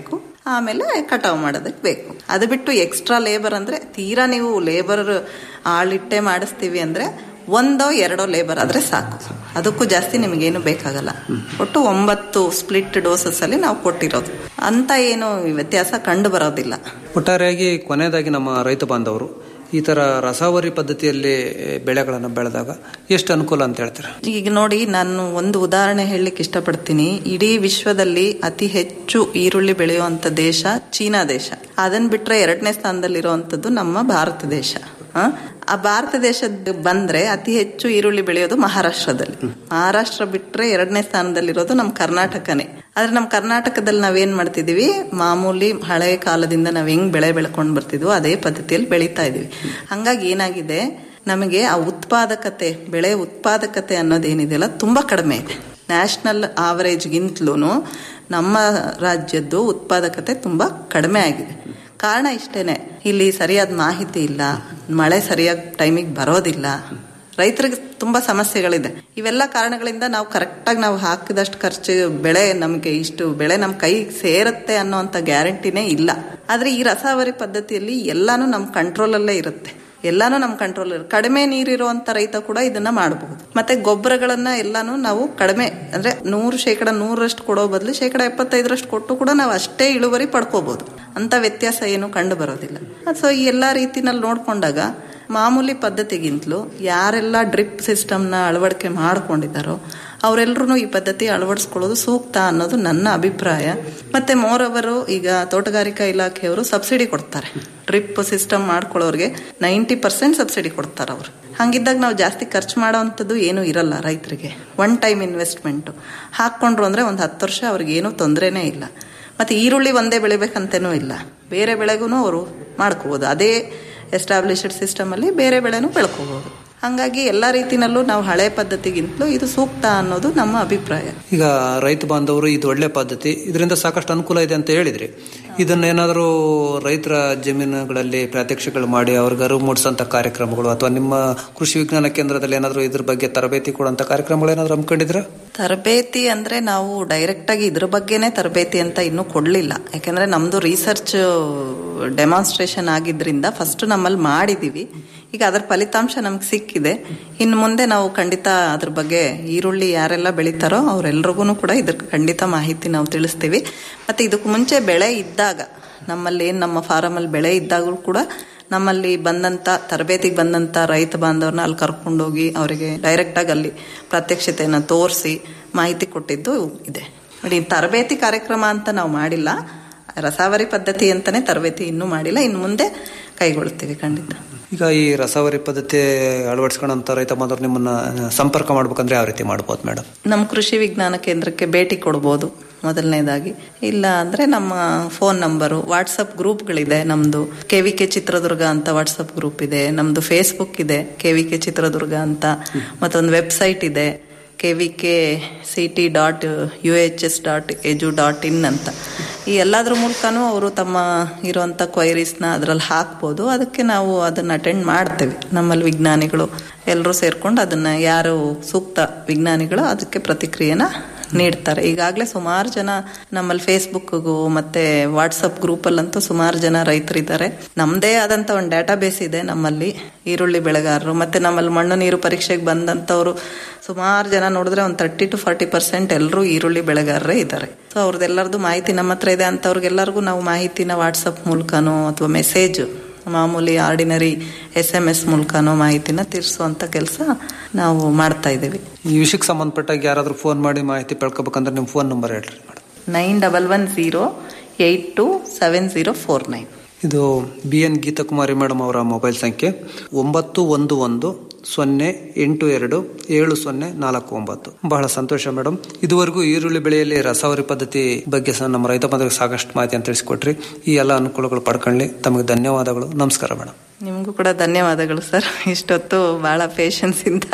ಆಮೇಲೆ ಕಟಾವು ಮಾಡೋದಕ್ಕೆ ಬೇಕು ಅದು ಬಿಟ್ಟು ಎಕ್ಸ್ಟ್ರಾ ಲೇಬರ್ ಅಂದ್ರೆ ತೀರಾ ನೀವು ಲೇಬರ್ ಆಳಿಟ್ಟೆ ಮಾಡಿಸ್ತೀವಿ ಅಂದ್ರೆ ಒಂದೋ ಎರಡೋ ಲೇಬರ್ ಆದ್ರೆ ಸಾಕು ಅದಕ್ಕೂ ಜಾಸ್ತಿ ನಿಮಗೇನು ಬೇಕಾಗಲ್ಲ ಒಟ್ಟು ಒಂಬತ್ತು ಸ್ಪ್ಲಿಟ್ ಡೋಸಸ್ ಅಲ್ಲಿ ನಾವು ಕೊಟ್ಟಿರೋದು ಅಂತ ಏನು ವ್ಯತ್ಯಾಸ ಕಂಡು ಬರೋದಿಲ್ಲ ಒಟ್ಟಾರೆಯಾಗಿ ಕೊನೆಯದಾಗಿ ನಮ್ಮ ರೈತ ಬಾಂಧವರು ಈ ತರ ರಸಾವರಿ ಪದ್ಧತಿಯಲ್ಲಿ ಬೆಳೆಗಳನ್ನು ಬೆಳೆದಾಗ ಎಷ್ಟು ಅನುಕೂಲ ಅಂತ ಹೇಳ್ತೀರಾ ಈಗ ನೋಡಿ ನಾನು ಒಂದು ಉದಾಹರಣೆ ಹೇಳಲಿಕ್ಕೆ ಇಷ್ಟಪಡ್ತೀನಿ ಇಡೀ ವಿಶ್ವದಲ್ಲಿ ಅತಿ ಹೆಚ್ಚು ಈರುಳ್ಳಿ ಬೆಳೆಯುವಂತ ದೇಶ ಚೀನಾ ದೇಶ ಅದನ್ನ ಬಿಟ್ರೆ ಎರಡನೇ ಸ್ಥಾನದಲ್ಲಿರುವಂತದ್ದು ನಮ್ಮ ಭಾರತ ದೇಶ ಆ? ಆ ಭಾರತ ದೇಶದ ಬಂದ್ರೆ ಅತಿ ಹೆಚ್ಚು ಈರುಳ್ಳಿ ಬೆಳೆಯೋದು ಮಹಾರಾಷ್ಟ್ರದಲ್ಲಿ ಮಹಾರಾಷ್ಟ್ರ ಬಿಟ್ರೆ ಎರಡನೇ ಸ್ಥಾನದಲ್ಲಿರೋದು ನಮ್ಮ ಕರ್ನಾಟಕನೇ ಆದ್ರೆ ನಮ್ಮ ಕರ್ನಾಟಕದಲ್ಲಿ ನಾವೇನ್ ಮಾಡ್ತಿದೀವಿ ಮಾಮೂಲಿ ಹಳೆ ಕಾಲದಿಂದ ನಾವ್ ಹೆಂಗ್ ಬೆಳೆ ಬೆಳ್ಕೊಂಡ್ ಬರ್ತಿದ್ವೋ ಅದೇ ಪದ್ಧತಿಯಲ್ಲಿ ಬೆಳೀತಾ ಇದೀವಿ ಹಂಗಾಗಿ ಏನಾಗಿದೆ ನಮಗೆ ಆ ಉತ್ಪಾದಕತೆ ಬೆಳೆ ಉತ್ಪಾದಕತೆ ಅನ್ನೋದೇನಿದೆಯಲ್ಲ ತುಂಬಾ ಕಡಿಮೆ ಇದೆ ನ್ಯಾಷನಲ್ ಆವರೇಜ್ಗಿಂತಲೂ ನಮ್ಮ ರಾಜ್ಯದ್ದು ಉತ್ಪಾದಕತೆ ತುಂಬಾ ಕಡಿಮೆ ಆಗಿದೆ ಕಾರಣ ಇಷ್ಟೇನೆ ಇಲ್ಲಿ ಸರಿಯಾದ ಮಾಹಿತಿ ಇಲ್ಲ ಮಳೆ ಸರಿಯಾದ ಟೈಮಿಗೆ ಬರೋದಿಲ್ಲ ರೈತರಿಗೆ ತುಂಬಾ ಸಮಸ್ಯೆಗಳಿದೆ ಇವೆಲ್ಲ ಕಾರಣಗಳಿಂದ ನಾವು ಕರೆಕ್ಟಾಗಿ ನಾವು ಹಾಕಿದಷ್ಟು ಖರ್ಚು ಬೆಳೆ ನಮಗೆ ಇಷ್ಟು ಬೆಳೆ ನಮ್ಮ ಕೈ ಸೇರುತ್ತೆ ಅನ್ನೋಂಥ ಗ್ಯಾರಂಟಿನೇ ಇಲ್ಲ ಆದ್ರೆ ಈ ರಸಾವರಿ ಪದ್ಧತಿಯಲ್ಲಿ ಎಲ್ಲಾನು ನಮ್ಮ ಕಂಟ್ರೋಲಲ್ಲೇ ಇರುತ್ತೆ ಎಲ್ಲಾನು ನಮ್ಮ ಕಂಟ್ರೋಲ್ ಕಡಿಮೆ ನೀರಿರುವಂತ ರೈತ ಕೂಡ ಇದನ್ನ ಮಾಡಬಹುದು ಮತ್ತೆ ಗೊಬ್ಬರಗಳನ್ನ ಎಲ್ಲಾನು ನಾವು ಕಡಿಮೆ ಅಂದ್ರೆ ನೂರು ಶೇಕಡ ನೂರರಷ್ಟು ಕೊಡೋ ಬದಲು ಶೇಕಡ ಎಪ್ಪತ್ತೈದರಷ್ಟು ಕೊಟ್ಟು ಕೂಡ ನಾವು ಅಷ್ಟೇ ಇಳುವರಿ ಪಡ್ಕೋಬಹುದು ಅಂತ ವ್ಯತ್ಯಾಸ ಏನು ಕಂಡು ಬರೋದಿಲ್ಲ ಸೊ ಈ ಎಲ್ಲಾ ರೀತಿನಲ್ಲಿ ನೋಡ್ಕೊಂಡಾಗ ಮಾಮೂಲಿ ಪದ್ಧತಿಗಿಂತಲೂ ಯಾರೆಲ್ಲ ಡ್ರಿಪ್ ಸಿಸ್ಟಮ್ನ ಅಳವಡಿಕೆ ಮಾಡ್ಕೊಂಡಿದ್ದಾರೋ ಅವರೆಲ್ಲರೂ ಈ ಪದ್ಧತಿ ಅಳವಡಿಸ್ಕೊಳ್ಳೋದು ಸೂಕ್ತ ಅನ್ನೋದು ನನ್ನ ಅಭಿಪ್ರಾಯ ಮತ್ತೆ ಮೋರವರು ಈಗ ತೋಟಗಾರಿಕಾ ಇಲಾಖೆಯವರು ಸಬ್ಸಿಡಿ ಕೊಡ್ತಾರೆ ಡ್ರಿಪ್ ಸಿಸ್ಟಮ್ ಮಾಡ್ಕೊಳ್ಳೋರಿಗೆ ನೈಂಟಿ ಪರ್ಸೆಂಟ್ ಸಬ್ಸಿಡಿ ಕೊಡ್ತಾರೆ ಅವರು ಹಂಗಿದ್ದಾಗ ನಾವು ಜಾಸ್ತಿ ಖರ್ಚು ಮಾಡೋವಂಥದ್ದು ಏನೂ ಇರಲ್ಲ ರೈತರಿಗೆ ಒನ್ ಟೈಮ್ ಇನ್ವೆಸ್ಟ್ಮೆಂಟ್ ಹಾಕ್ಕೊಂಡ್ರು ಅಂದ್ರೆ ಒಂದು ಹತ್ತು ವರ್ಷ ಅವ್ರಿಗೆ ಏನೂ ತೊಂದರೆನೇ ಇಲ್ಲ ಮತ್ತೆ ಈರುಳ್ಳಿ ಒಂದೇ ಬೆಳಿಬೇಕಂತನೂ ಇಲ್ಲ ಬೇರೆ ಬೆಳೆಗೂ ಅವರು ಮಾಡ್ಕೋಬಹುದು ಅದೇ ಎಸ್ಟಾಬ್ಲಿಷ್ಡ್ ಸಿಸ್ಟಮ್ ಅಲ್ಲಿ ಬೇರೆ ಬೆಳೆನೂ ಬೆಳ್ಕೋಬಹುದು ಹಂಗಾಗಿ ಎಲ್ಲಾ ರೀತಿನಲ್ಲೂ ನಾವು ಹಳೆ ಪದ್ಧತಿಗಿಂತಲೂ ಇದು ಸೂಕ್ತ ಅನ್ನೋದು ನಮ್ಮ ಅಭಿಪ್ರಾಯ ಈಗ ರೈತ ಬಾಂಧವರು ಇದು ಒಳ್ಳೆ ಪದ್ಧತಿ ಇದರಿಂದ ಸಾಕಷ್ಟು ಅನುಕೂಲ ಇದೆ ಅಂತ ಹೇಳಿದ್ರಿ ಇದನ್ನೇನಾದರೂ ರೈತರ ಜಮೀನುಗಳಲ್ಲಿ ಪ್ರಾತ್ಯಕ್ಷಿಕೆಗಳು ಮಾಡಿ ಅವ್ರಿಗೆ ಅರಿವು ಮೂಡಿಸೋಂಥ ಕಾರ್ಯಕ್ರಮಗಳು ಅಥವಾ ನಿಮ್ಮ ಕೃಷಿ ವಿಜ್ಞಾನ ಕೇಂದ್ರದಲ್ಲಿ ಏನಾದರೂ ಇದ್ರ ಬಗ್ಗೆ ತರಬೇತಿ ಕೊಡುವಂಥ ಕಾರ್ಯಕ್ರಮಗಳು ಏನಾದರೂ ಹಮ್ಮಿಕೊಂಡಿದ್ರ ತರಬೇತಿ ಅಂದ್ರೆ ನಾವು ಡೈರೆಕ್ಟ್ ಆಗಿ ಇದ್ರ ಬಗ್ಗೆನೇ ತರಬೇತಿ ಅಂತ ಇನ್ನೂ ಕೊಡ್ಲಿಲ್ಲ ಯಾಕಂದ್ರೆ ನಮ್ದು ರಿಸರ್ಚ್ ಡೆಮಾನ್ಸ್ಟ್ರೇಷನ್ ಆಗಿದ್ರಿಂದ ಫಸ್ಟ್ ನಮ್ಮಲ್ಲಿ ಮಾಡಿದೀವಿ ಈಗ ಅದರ ಫಲಿತಾಂಶ ನಮ್ಗೆ ಸಿಕ್ಕಿದೆ ಇನ್ನು ಮುಂದೆ ನಾವು ಖಂಡಿತ ಅದ್ರ ಬಗ್ಗೆ ಈರುಳ್ಳಿ ಯಾರೆಲ್ಲ ಬೆಳಿತಾರೋ ಅವರೆಲ್ರಿಗೂ ಕೂಡ ಇದ್ರ ಖಂಡಿತ ಮಾಹಿತಿ ನಾವು ತಿಳಿಸ್ತೀವಿ ಮತ್ತೆ ಇದಕ್ಕೆ ಮುಂಚೆ ಬೆಳೆ ಇದ್ದಾಗ ನಮ್ಮಲ್ಲಿ ಏನ್ ನಮ್ಮ ಫಾರಮ್ ಅಲ್ಲಿ ಬೆಳೆ ಇದ್ದಾಗಲೂ ಕೂಡ ನಮ್ಮಲ್ಲಿ ಬಂದಂತ ತರಬೇತಿಗೆ ಬಂದಂತ ರೈತ ಬಾಂಧವ್ರನ್ನ ಅಲ್ಲಿ ಕರ್ಕೊಂಡೋಗಿ ಅವರಿಗೆ ಡೈರೆಕ್ಟ್ ಆಗಿ ಅಲ್ಲಿ ಪ್ರತ್ಯಕ್ಷತೆಯನ್ನ ತೋರಿಸಿ ಮಾಹಿತಿ ಕೊಟ್ಟಿದ್ದು ಇದೆ ನೋಡಿ ತರಬೇತಿ ಕಾರ್ಯಕ್ರಮ ಅಂತ ನಾವು ಮಾಡಿಲ್ಲ ರಸಾವರಿ ಪದ್ಧತಿ ಅಂತಾನೆ ತರಬೇತಿ ಇನ್ನೂ ಮಾಡಿಲ್ಲ ಇನ್ನು ಮುಂದೆ ಕೈಗೊಳ್ತೀವಿ ಖಂಡಿತ ಈಗ ಈ ರಸಾವರಿ ಪದ್ಧತಿ ಅಳವಡಿಸ್ಕೊಂಡಂತ ರೈತ ಬಾಂಧವರು ನಿಮ್ಮನ್ನ ಸಂಪರ್ಕ ಮಾಡ್ಬೇಕಂದ್ರೆ ಯಾವ ರೀತಿ ಮಾಡ್ಬೋದು ಮೇಡಮ್ ನಮ್ಮ ಕೃಷಿ ವಿಜ್ಞಾನ ಕೇಂದ್ರಕ್ಕೆ ಭೇಟಿ ಕೊಡ್ಬೋದು ಮೊದಲನೇದಾಗಿ ಇಲ್ಲ ಅಂದ್ರೆ ನಮ್ಮ ಫೋನ್ ನಂಬರು ವಾಟ್ಸಪ್ ಗ್ರೂಪ್ಗಳಿದೆ ನಮ್ದು ಕೆ ವಿ ಕೆ ಚಿತ್ರದುರ್ಗ ಅಂತ ವಾಟ್ಸಪ್ ಗ್ರೂಪ್ ಇದೆ ನಮ್ದು ಫೇಸ್ಬುಕ್ ಇದೆ ಕೆ ವಿ ಕೆ ಚಿತ್ರದುರ್ಗ ಅಂತ ಮತ್ತೊಂದು ವೆಬ್ಸೈಟ್ ಇದೆ K V K C T dot U H S dot edu dot in ಅಂತ ಈ ಎಲ್ಲದ್ರ ಮೂಲಕನೂ ಅವರು ತಮ್ಮ ಇರುವಂಥ ಕ್ವೈರೀಸ್ನ ಅದರಲ್ಲಿ ಹಾಕ್ಬೋದು ಅದಕ್ಕೆ ನಾವು ಅದನ್ನು ಅಟೆಂಡ್ ಮಾಡ್ತೇವೆ ನಮ್ಮಲ್ಲಿ ವಿಜ್ಞಾನಿಗಳು ಎಲ್ಲರೂ ಸೇರ್ಕೊಂಡು ಅದನ್ನ ಯಾರು ಸೂಕ್ತ ವಿಜ್ಞಾನಿಗಳು ಅದಕ್ಕೆ ಪ್ರತಿಕ್ರಿಯೆನ ನೀಡ್ತಾರೆ ಈಗಾಗಲೇ ಸುಮಾರು ಜನ ನಮ್ಮಲ್ಲಿ ಫೇಸ್ಬುಕ್ಗೂ ಮತ್ತೆ ವಾಟ್ಸಪ್ ಗ್ರೂಪಲ್ಲಂತೂ ಸುಮಾರು ಜನ ರೈತರಿದ್ದಾರೆ ನಮ್ಮದೇ ಆದಂತ ಒಂದು ಡಾಟಾ ಬೇಸ್ ಇದೆ ನಮ್ಮಲ್ಲಿ ಈರುಳ್ಳಿ ಬೆಳೆಗಾರರು ಮತ್ತೆ ನಮ್ಮಲ್ಲಿ ಮಣ್ಣು ನೀರು ಪರೀಕ್ಷೆಗೆ ಬಂದಂತವ್ರು ಸುಮಾರು ಜನ ನೋಡಿದ್ರೆ ಒಂದು ತರ್ಟಿ ಟು ಫಾರ್ಟಿ ಪರ್ಸೆಂಟ್ ಎಲ್ಲರೂ ಈರುಳ್ಳಿ ಬೆಳೆಗಾರರೇ ಇದ್ದಾರೆ ಸೊ ಅವ್ರದ್ದೆಲ್ಲರದು ಮಾಹಿತಿ ನಮ್ಮ ಹತ್ರ ಇದೆ ಅಂತವ್ರಿಗೆಲ್ಲರಿಗೂ ನಾವು ಮಾಹಿತಿನ ವಾಟ್ಸಪ್ ಮೂಲಕನೋ ಅಥವಾ ಮೆಸೇಜ್ ಮಾಮೂಲಿ ಆರ್ಡಿನರಿ ಎಸ್ ಎಂ ಎಸ್ ಮೂಲಕನೋ ಮಾಹಿತಿನ ತಿಳಿಸುವಂತ ಕೆಲಸ ನಾವು ಮಾಡ್ತಾ ಇದ್ದೀವಿ ಈ ವಿಷಯಕ್ಕೆ ಸಂಬಂಧಪಟ್ಟಾಗ ಯಾರಾದರೂ ಫೋನ್ ಮಾಡಿ ಮಾಹಿತಿ ಪಡ್ಕೋಬೇಕಂದ್ರೆ ನಿಮ್ಮ ಫೋನ್ ನಂಬರ್ ಹೇಳ್ರಿ madam nine double one zero eight two seven zero four nine ಇದು ಬಿ ಎನ್ ಗೀತಾಕುಮಾರಿ ಮೇಡಮ್ ಅವರ ಮೊಬೈಲ್ ಸಂಖ್ಯೆ ಒಂಬತ್ತು ಒಂದು ಒಂದು ಸೊನ್ನೆ ಎಂಟು ಎರಡು ಏಳು ಸೊನ್ನೆ ನಾಲ್ಕು ಒಂಬತ್ತು ಬಹಳ ಸಂತೋಷ ಮೇಡಮ್ ಇದುವರೆಗೂ ಈರುಳ್ಳಿ ಬೆಳೆಯಲ್ಲಿ ರಸಾವರಿ ಪದ್ಧತಿ ಬಗ್ಗೆ ಸಹ ನಮ್ಮ ರೈತ ಬಂಧುಗಳಿಗೆ ಸಾಕಷ್ಟು ಮಾಹಿತಿ ಅಂತ ತಿಳಿಸ್ಕೊಟ್ರಿ ಈ ಎಲ್ಲ ಅನುಕೂಲಗಳು ಪಡ್ಕೊಳ್ಳಿ ತಮಗೆ ಧನ್ಯವಾದಗಳು ನಮಸ್ಕಾರ ಮೇಡಮ್ ನಿಮಗೂ ಕೂಡ ಧನ್ಯವಾದಗಳು ಸರ್ ಇಷ್ಟೊತ್ತು ಬಹಳ ಪೇಷನ್ಸ್ ಇಂದ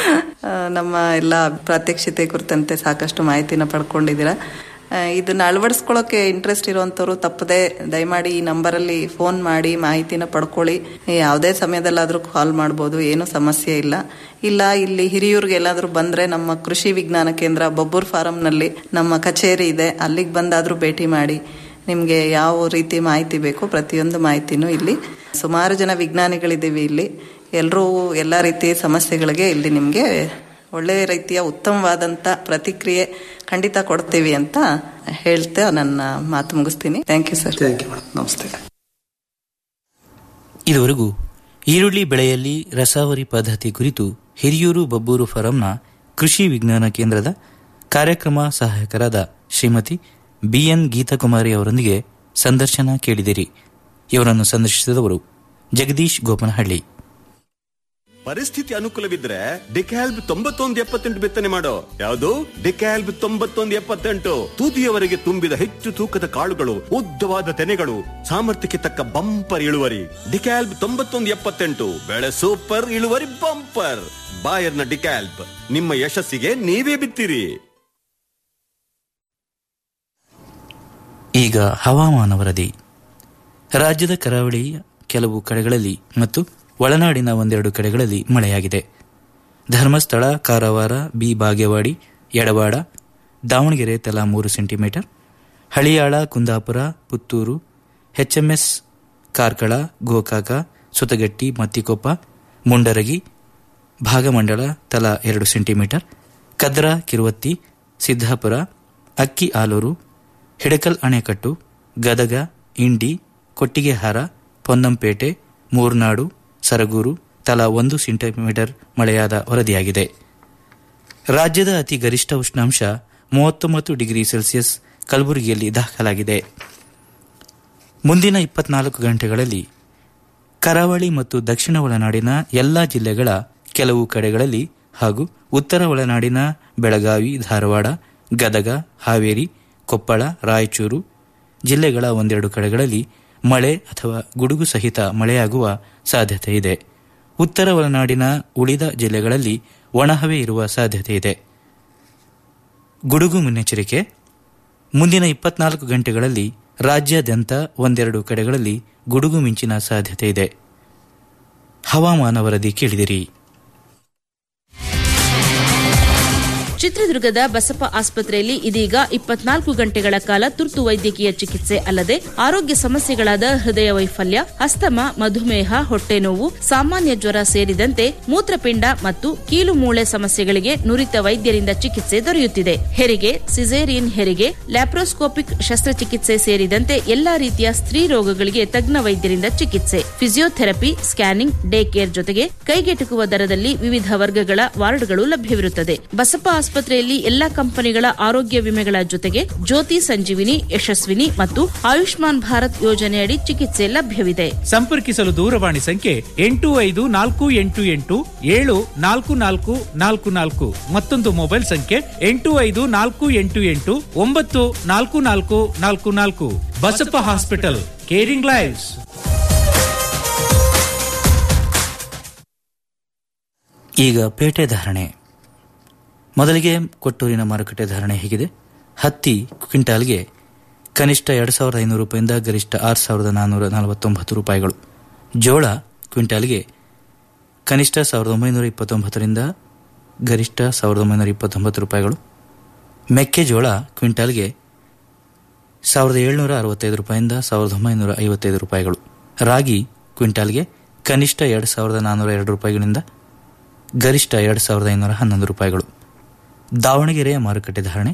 ಆ, ನಮ್ಮ ಎಲ್ಲ ಪ್ರಾತ್ಯಕ್ಷಿತೆ ಕುರಿತಂತೆ ಸಾಕಷ್ಟು ಮಾಹಿತಿನ ಪಡ್ಕೊಂಡಿದ್ದೀರಾ ಆ, ಇದನ್ನ ಅಳವಡಿಸ್ಕೊಳ್ಳೋಕೆ ಇಂಟ್ರೆಸ್ಟ್ ಇರುವಂತವ್ರು ತಪ್ಪದೆ ದಯಮಾಡಿ ಈ ನಂಬರಲ್ಲಿ ಫೋನ್ ಮಾಡಿ ಮಾಹಿತಿನ ಪಡ್ಕೊಳ್ಳಿ ಯಾವುದೇ ಸಮಯದಲ್ಲಾದ್ರೂ ಕಾಲ್ ಮಾಡ್ಬೋದು ಏನು ಸಮಸ್ಯೆ ಇಲ್ಲ ಇಲ್ಲ ಇಲ್ಲಿ ಹಿರಿಯೂರ್ಗೆ ಎಲ್ಲಾದ್ರೂ ಬಂದ್ರೆ ನಮ್ಮ ಕೃಷಿ ವಿಜ್ಞಾನ ಕೇಂದ್ರ ಬೊಬ್ಬೂರ್ ಫಾರಂನಲ್ಲಿ ನಮ್ಮ ಕಚೇರಿ ಇದೆ ಅಲ್ಲಿಗೆ ಬಂದಾದ್ರೂ ಭೇಟಿ ಮಾಡಿ ನಿಮಗೆ ಯಾವ ರೀತಿ ಮಾಹಿತಿ ಬೇಕು ಪ್ರತಿಯೊಂದು ಮಾಹಿತಿನೂ ಇಲ್ಲಿ ಸುಮಾರು ಜನ ವಿಜ್ಞಾನಿಗಳಿದ್ದೀವಿ ಇಲ್ಲಿ ಎಲ್ಲರೂ ಎಲ್ಲ ರೀತಿಯ ಸಮಸ್ಯೆಗಳಿಗೆ ಇಲ್ಲಿ ನಿಮಗೆ ಒಳ್ಳೆಯ ರೀತಿಯ ಉತ್ತಮವಾದಂಥ ಪ್ರತಿಕ್ರಿಯೆ ಖಂಡಿತ ಕೊಡ್ತೀವಿ ಅಂತ ಹೇಳ್ತಾ ನನ್ನ ಮಾತು ಮುಗಿಸ್ತೀನಿ thank you sir thank you madam ನಮಸ್ತೆ ಇದುವರೆಗೂ ಈರುಳ್ಳಿ ಬೆಳೆಯಲ್ಲಿ ರಸಾವರಿ ಪದ್ಧತಿ ಕುರಿತು ಹಿರಿಯೂರು ಬಬ್ಬೂರು ಫಾರಂನ ಕೃಷಿ ವಿಜ್ಞಾನ ಕೇಂದ್ರದ ಕಾರ್ಯಕ್ರಮ ಸಹಾಯಕರಾದ ಶ್ರೀಮತಿ ಬಿಎನ್ ಗೀತಾಕುಮಾರಿ ಅವರೊಂದಿಗೆ ಸಂದರ್ಶನ ಕೇಳಿದಿರಿ ಇವರನ್ನು ಸಂದರ್ಶಿಸಿದವರು ಜಗದೀಶ್ ಗೋಪನಹಳ್ಳಿ ಪರಿಸ್ಥಿತಿ ಅನುಕೂಲವಿದ್ರೆ ಡಿಕ್ಯಾಲ್ಬ್ ತೊಂಬತ್ತೊಂದು ಎಪ್ಪತ್ತೆಂಟು ಬಿತ್ತನೆ ಮಾಡೋ ಯಾವುದು ಡಿಕ್ಯಾಲ್ಬ್ ತೊಂಬತ್ತೊಂದು ಎಪ್ಪತ್ತೆಂಟು ತುದಿಯವರೆಗೆ ತುಂಬಿದ ಹೆಚ್ಚು ತೂಕದ ಕಾಳುಗಳು ಉದ್ದವಾದ ತೆನೆಗಳು ಸಾಮರ್ಥ್ಯಕ್ಕೆ ತಕ್ಕ ಬಂಪರ್ ಇಳುವರಿ ಡಿಕ್ಯಾಲ್ಬ್ ತೊಂಬತ್ತೊಂದು ಎಪ್ಪತ್ತೆಂಟು ಬೆಳೆ ಸೂಪರ್ ಇಳುವರಿ ಬಂಪರ್ ಬಾಯರ್ನ ಡಿಕ್ಯಾಲ್ಬ್ ನಿಮ್ಮ ಯಶಸ್ಸಿಗೆ ನೀವೇ ಬಿತ್ತಿರಿ ಈಗ ಹವಾಮಾನ ವರದಿ ರಾಜ್ಯದ ಕರಾವಳಿಯ ಕೆಲವು ಕಡೆಗಳಲ್ಲಿ ಮತ್ತು ಒಳನಾಡಿನ ಒಂದೆರಡು ಕಡೆಗಳಲ್ಲಿ ಮಳೆಯಾಗಿದೆ ಧರ್ಮಸ್ಥಳ ಕಾರವಾರ ಬಿ ಬಾಗೇವಾಡಿ ಎಡವಾಡ ದಾವಣಗೆರೆ ತಲಾ ಮೂರು ಸೆಂಟಿಮೀಟರ್ ಹಳಿಯಾಳ ಕುಂದಾಪುರ ಪುತ್ತೂರು ಎಚ್ಎಂಎಸ್ ಕಾರ್ಕಳ ಗೋಕಾಕ ಸುತಗಟ್ಟಿ ಮತ್ತಿಕೊಪ್ಪ ಮುಂಡರಗಿ ಭಾಗಮಂಡಲ ತಲಾ ಎರಡು ಸೆಂಟಿಮೀಟರ್ ಕದ್ರ ಕಿರುವತ್ತಿ ಸಿದ್ದಾಪುರ ಅಕ್ಕಿ ಆಲೂರು ಹಿಡಕಲ್ ಅಣೆಕಟ್ಟು ಗದಗ ಇಂಡಿ ಕೊಟ್ಟಿಗೆಹಾರ ಪೊನ್ನಂಪೇಟೆ ಮೂರ್ನಾಡು ಸರಗೂರು ತಲಾ ಒಂದು ಸೆಂಟಿಮೀಟರ್ ಮಳೆಯಾದ ವರದಿಯಾಗಿದೆ ರಾಜ್ಯದ ಅತಿ ಗರಿಷ್ಠ ಉಷ್ಣಾಂಶ ಮೂವತ್ತೊಂಬತ್ತು ಡಿಗ್ರಿ ಸೆಲ್ಸಿಯಸ್ ಕಲಬುರಗಿಯಲ್ಲಿ ದಾಖಲಾಗಿದೆ ಮುಂದಿನ ಇಪ್ಪತ್ನಾಲ್ಕು ಗಂಟೆಗಳಲ್ಲಿ ಕರಾವಳಿ ಮತ್ತು ದಕ್ಷಿಣ ಒಳನಾಡಿನ ಎಲ್ಲಾ ಜಿಲ್ಲೆಗಳ ಕೆಲವು ಕಡೆಗಳಲ್ಲಿ ಹಾಗೂ ಉತ್ತರ ಒಳನಾಡಿನ ಬೆಳಗಾವಿ ಧಾರವಾಡ ಗದಗ ಹಾವೇರಿ ಕೊಪ್ಪಳ ರಾಯಚೂರು ಜಿಲ್ಲೆಗಳ ಒಂದೆರಡು ಕಡೆಗಳಲ್ಲಿ ಮಳೆ ಅಥವಾ ಗುಡುಗು ಸಹಿತ ಮಳೆಯಾಗುವ ಸಾಧ್ಯತೆ ಇದೆ ಉತ್ತರ ಒಳನಾಡಿನ ಉಳಿದ ಜಿಲ್ಲೆಗಳಲ್ಲಿ ಒಣಹವೆ ಇರುವ ಸಾಧ್ಯತೆ ಇದೆ ಗುಡುಗು ಮುನ್ನೆಚ್ಚರಿಕೆ ಮುಂದಿನ ಇಪ್ಪತ್ನಾಲ್ಕು ಗಂಟೆಗಳಲ್ಲಿ ರಾಜ್ಯಾದ್ಯಂತ ಒಂದೆರಡು ಕಡೆಗಳಲ್ಲಿ ಗುಡುಗು ಮಿಂಚಿನ ಸಾಧ್ಯತೆ ಇದೆ ಹವಾಮಾನ ವರದಿ ಕೇಳಿದಿರಿ ಚಿತ್ರದುರ್ಗದ ಬಸಪ್ಪ ಆಸ್ಪತ್ರೆಯಲ್ಲಿ ಇದೀಗ ಇಪ್ಪತ್ನಾಲ್ಕು ಗಂಟೆಗಳ ಕಾಲ ತುರ್ತು ವೈದ್ಯಕೀಯ ಚಿಕಿತ್ಸೆ ಅಲ್ಲದೆ ಆರೋಗ್ಯ ಸಮಸ್ಯೆಗಳಾದ ಹೃದಯ ವೈಫಲ್ಯ ಅಸ್ತಮ ಮಧುಮೇಹ ಹೊಟ್ಟೆ ನೋವು ಸಾಮಾನ್ಯ ಜ್ವರ ಸೇರಿದಂತೆ ಮೂತ್ರಪಿಂಡ ಮತ್ತು ಕೀಲು ಮೂಳೆ ಸಮಸ್ಯೆಗಳಿಗೆ ನುರಿತ ವೈದ್ಯರಿಂದ ಚಿಕಿತ್ಸೆ ದೊರೆಯುತ್ತಿದೆ ಹೆರಿಗೆ ಸಿಸೇರಿಯನ್ ಹೆರಿಗೆ ಲ್ಯಾಪ್ರೋಸ್ಕೋಪಿಕ್ ಶಸ್ತ್ರಚಿಕಿತ್ಸೆ ಸೇರಿದಂತೆ ಎಲ್ಲಾ ರೀತಿಯ ಸ್ತ್ರೀ ರೋಗಗಳಿಗೆ ತಜ್ಞ ವೈದ್ಯರಿಂದ ಚಿಕಿತ್ಸೆ ಫಿಸಿಯೋಥೆರಪಿ ಸ್ಕ್ಯಾನಿಂಗ್ ಡೇ ಕೇರ್ ಜೊತೆಗೆ ಕೈಗೆಟುಕುವ ದರದಲ್ಲಿ ವಿವಿಧ ವರ್ಗಗಳ ವಾರ್ಡ್ಗಳು ಲಭ್ಯವಿರುತ್ತದೆ ಬಸಪ್ಪ ಆಸ್ಪತ್ರೆಯಲ್ಲಿ ಎಲ್ಲಾ ಕಂಪನಿಗಳ ಆರೋಗ್ಯ ವಿಮೆಗಳ ಜೊತೆಗೆ ಜ್ಯೋತಿ ಸಂಜೀವಿನಿ ಯಶಸ್ವಿನಿ ಮತ್ತು ಆಯುಷ್ಮಾನ್ ಭಾರತ್ ಯೋಜನೆಯಡಿ ಚಿಕಿತ್ಸೆ ಲಭ್ಯವಿದೆ ಸಂಪರ್ಕಿಸಲು ದೂರವಾಣಿ ಸಂಖ್ಯೆ ಎಂಟು ಐದು ನಾಲ್ಕು ಎಂಟು ಎಂಟು ಏಳು ನಾಲ್ಕು ನಾಲ್ಕು ನಾಲ್ಕು ನಾಲ್ಕು ಮತ್ತೊಂದು ಮೊಬೈಲ್ ಸಂಖ್ಯೆ ಎಂಟು ಐದು ನಾಲ್ಕು ಎಂಟು ಎಂಟು ಒಂಬತ್ತು ನಾಲ್ಕು ನಾಲ್ಕು ನಾಲ್ಕು ನಾಲ್ಕು ಬಸಪ್ಪ ಹಾಸ್ಪಿಟಲ್ ಕೇರಿಂಗ್ ಲೈವ್ಸ್ ಈಗ ಪೇಟೆ ಧಾರಣೆ ಮೊದಲಿಗೆ ಕೊಟ್ಟೂರಿನ ಮಾರುಕಟ್ಟೆ ಧಾರಣೆ ಹೇಗಿದೆ ಹತ್ತಿ ಕ್ವಿಂಟಾಲ್ಗೆ ಕನಿಷ್ಠ ಎರಡು ಸಾವಿರದ ಐನೂರು ರೂಪಾಯಿಂದ ಗರಿಷ್ಠ ಆರು ಸಾವಿರದ ನಾನ್ನೂರ ನಲವತ್ತೊಂಬತ್ತು ರೂಪಾಯಿಗಳು ಜೋಳ ಕ್ವಿಂಟಾಲ್ಗೆ ಕನಿಷ್ಠ ಸಾವಿರದ ಒಂಬೈನೂರ ಇಪ್ಪತ್ತೊಂಬತ್ತರಿಂದ ಗರಿಷ್ಠ ಸಾವಿರದ ಒಂಬೈನೂರ ಇಪ್ಪತ್ತೊಂಬತ್ತು ರೂಪಾಯಿಗಳು ಮೆಕ್ಕೆಜೋಳ ಕ್ವಿಂಟಾಲ್ಗೆ ಸಾವಿರದ ಏಳ್ನೂರ ಅರವತ್ತೈದು ರೂಪಾಯಿಂದ ಸಾವಿರದ ಒಂಬೈನೂರ ಐವತ್ತೈದು ರೂಪಾಯಿಗಳು ರಾಗಿ ಕ್ವಿಂಟಾಲ್ಗೆ ಕನಿಷ್ಠ ಎರಡು ಸಾವಿರದ ನಾನ್ನೂರ ಎರಡು ರೂಪಾಯಿಗಳಿಂದ ಗರಿಷ್ಠ ಎರಡು ಸಾವಿರದ ಐನೂರ ಹನ್ನೊಂದು ರೂಪಾಯಿಗಳು ದಾವಣಗೆರೆಯ ಮಾರುಕಟ್ಟೆ ಧಾರಣೆ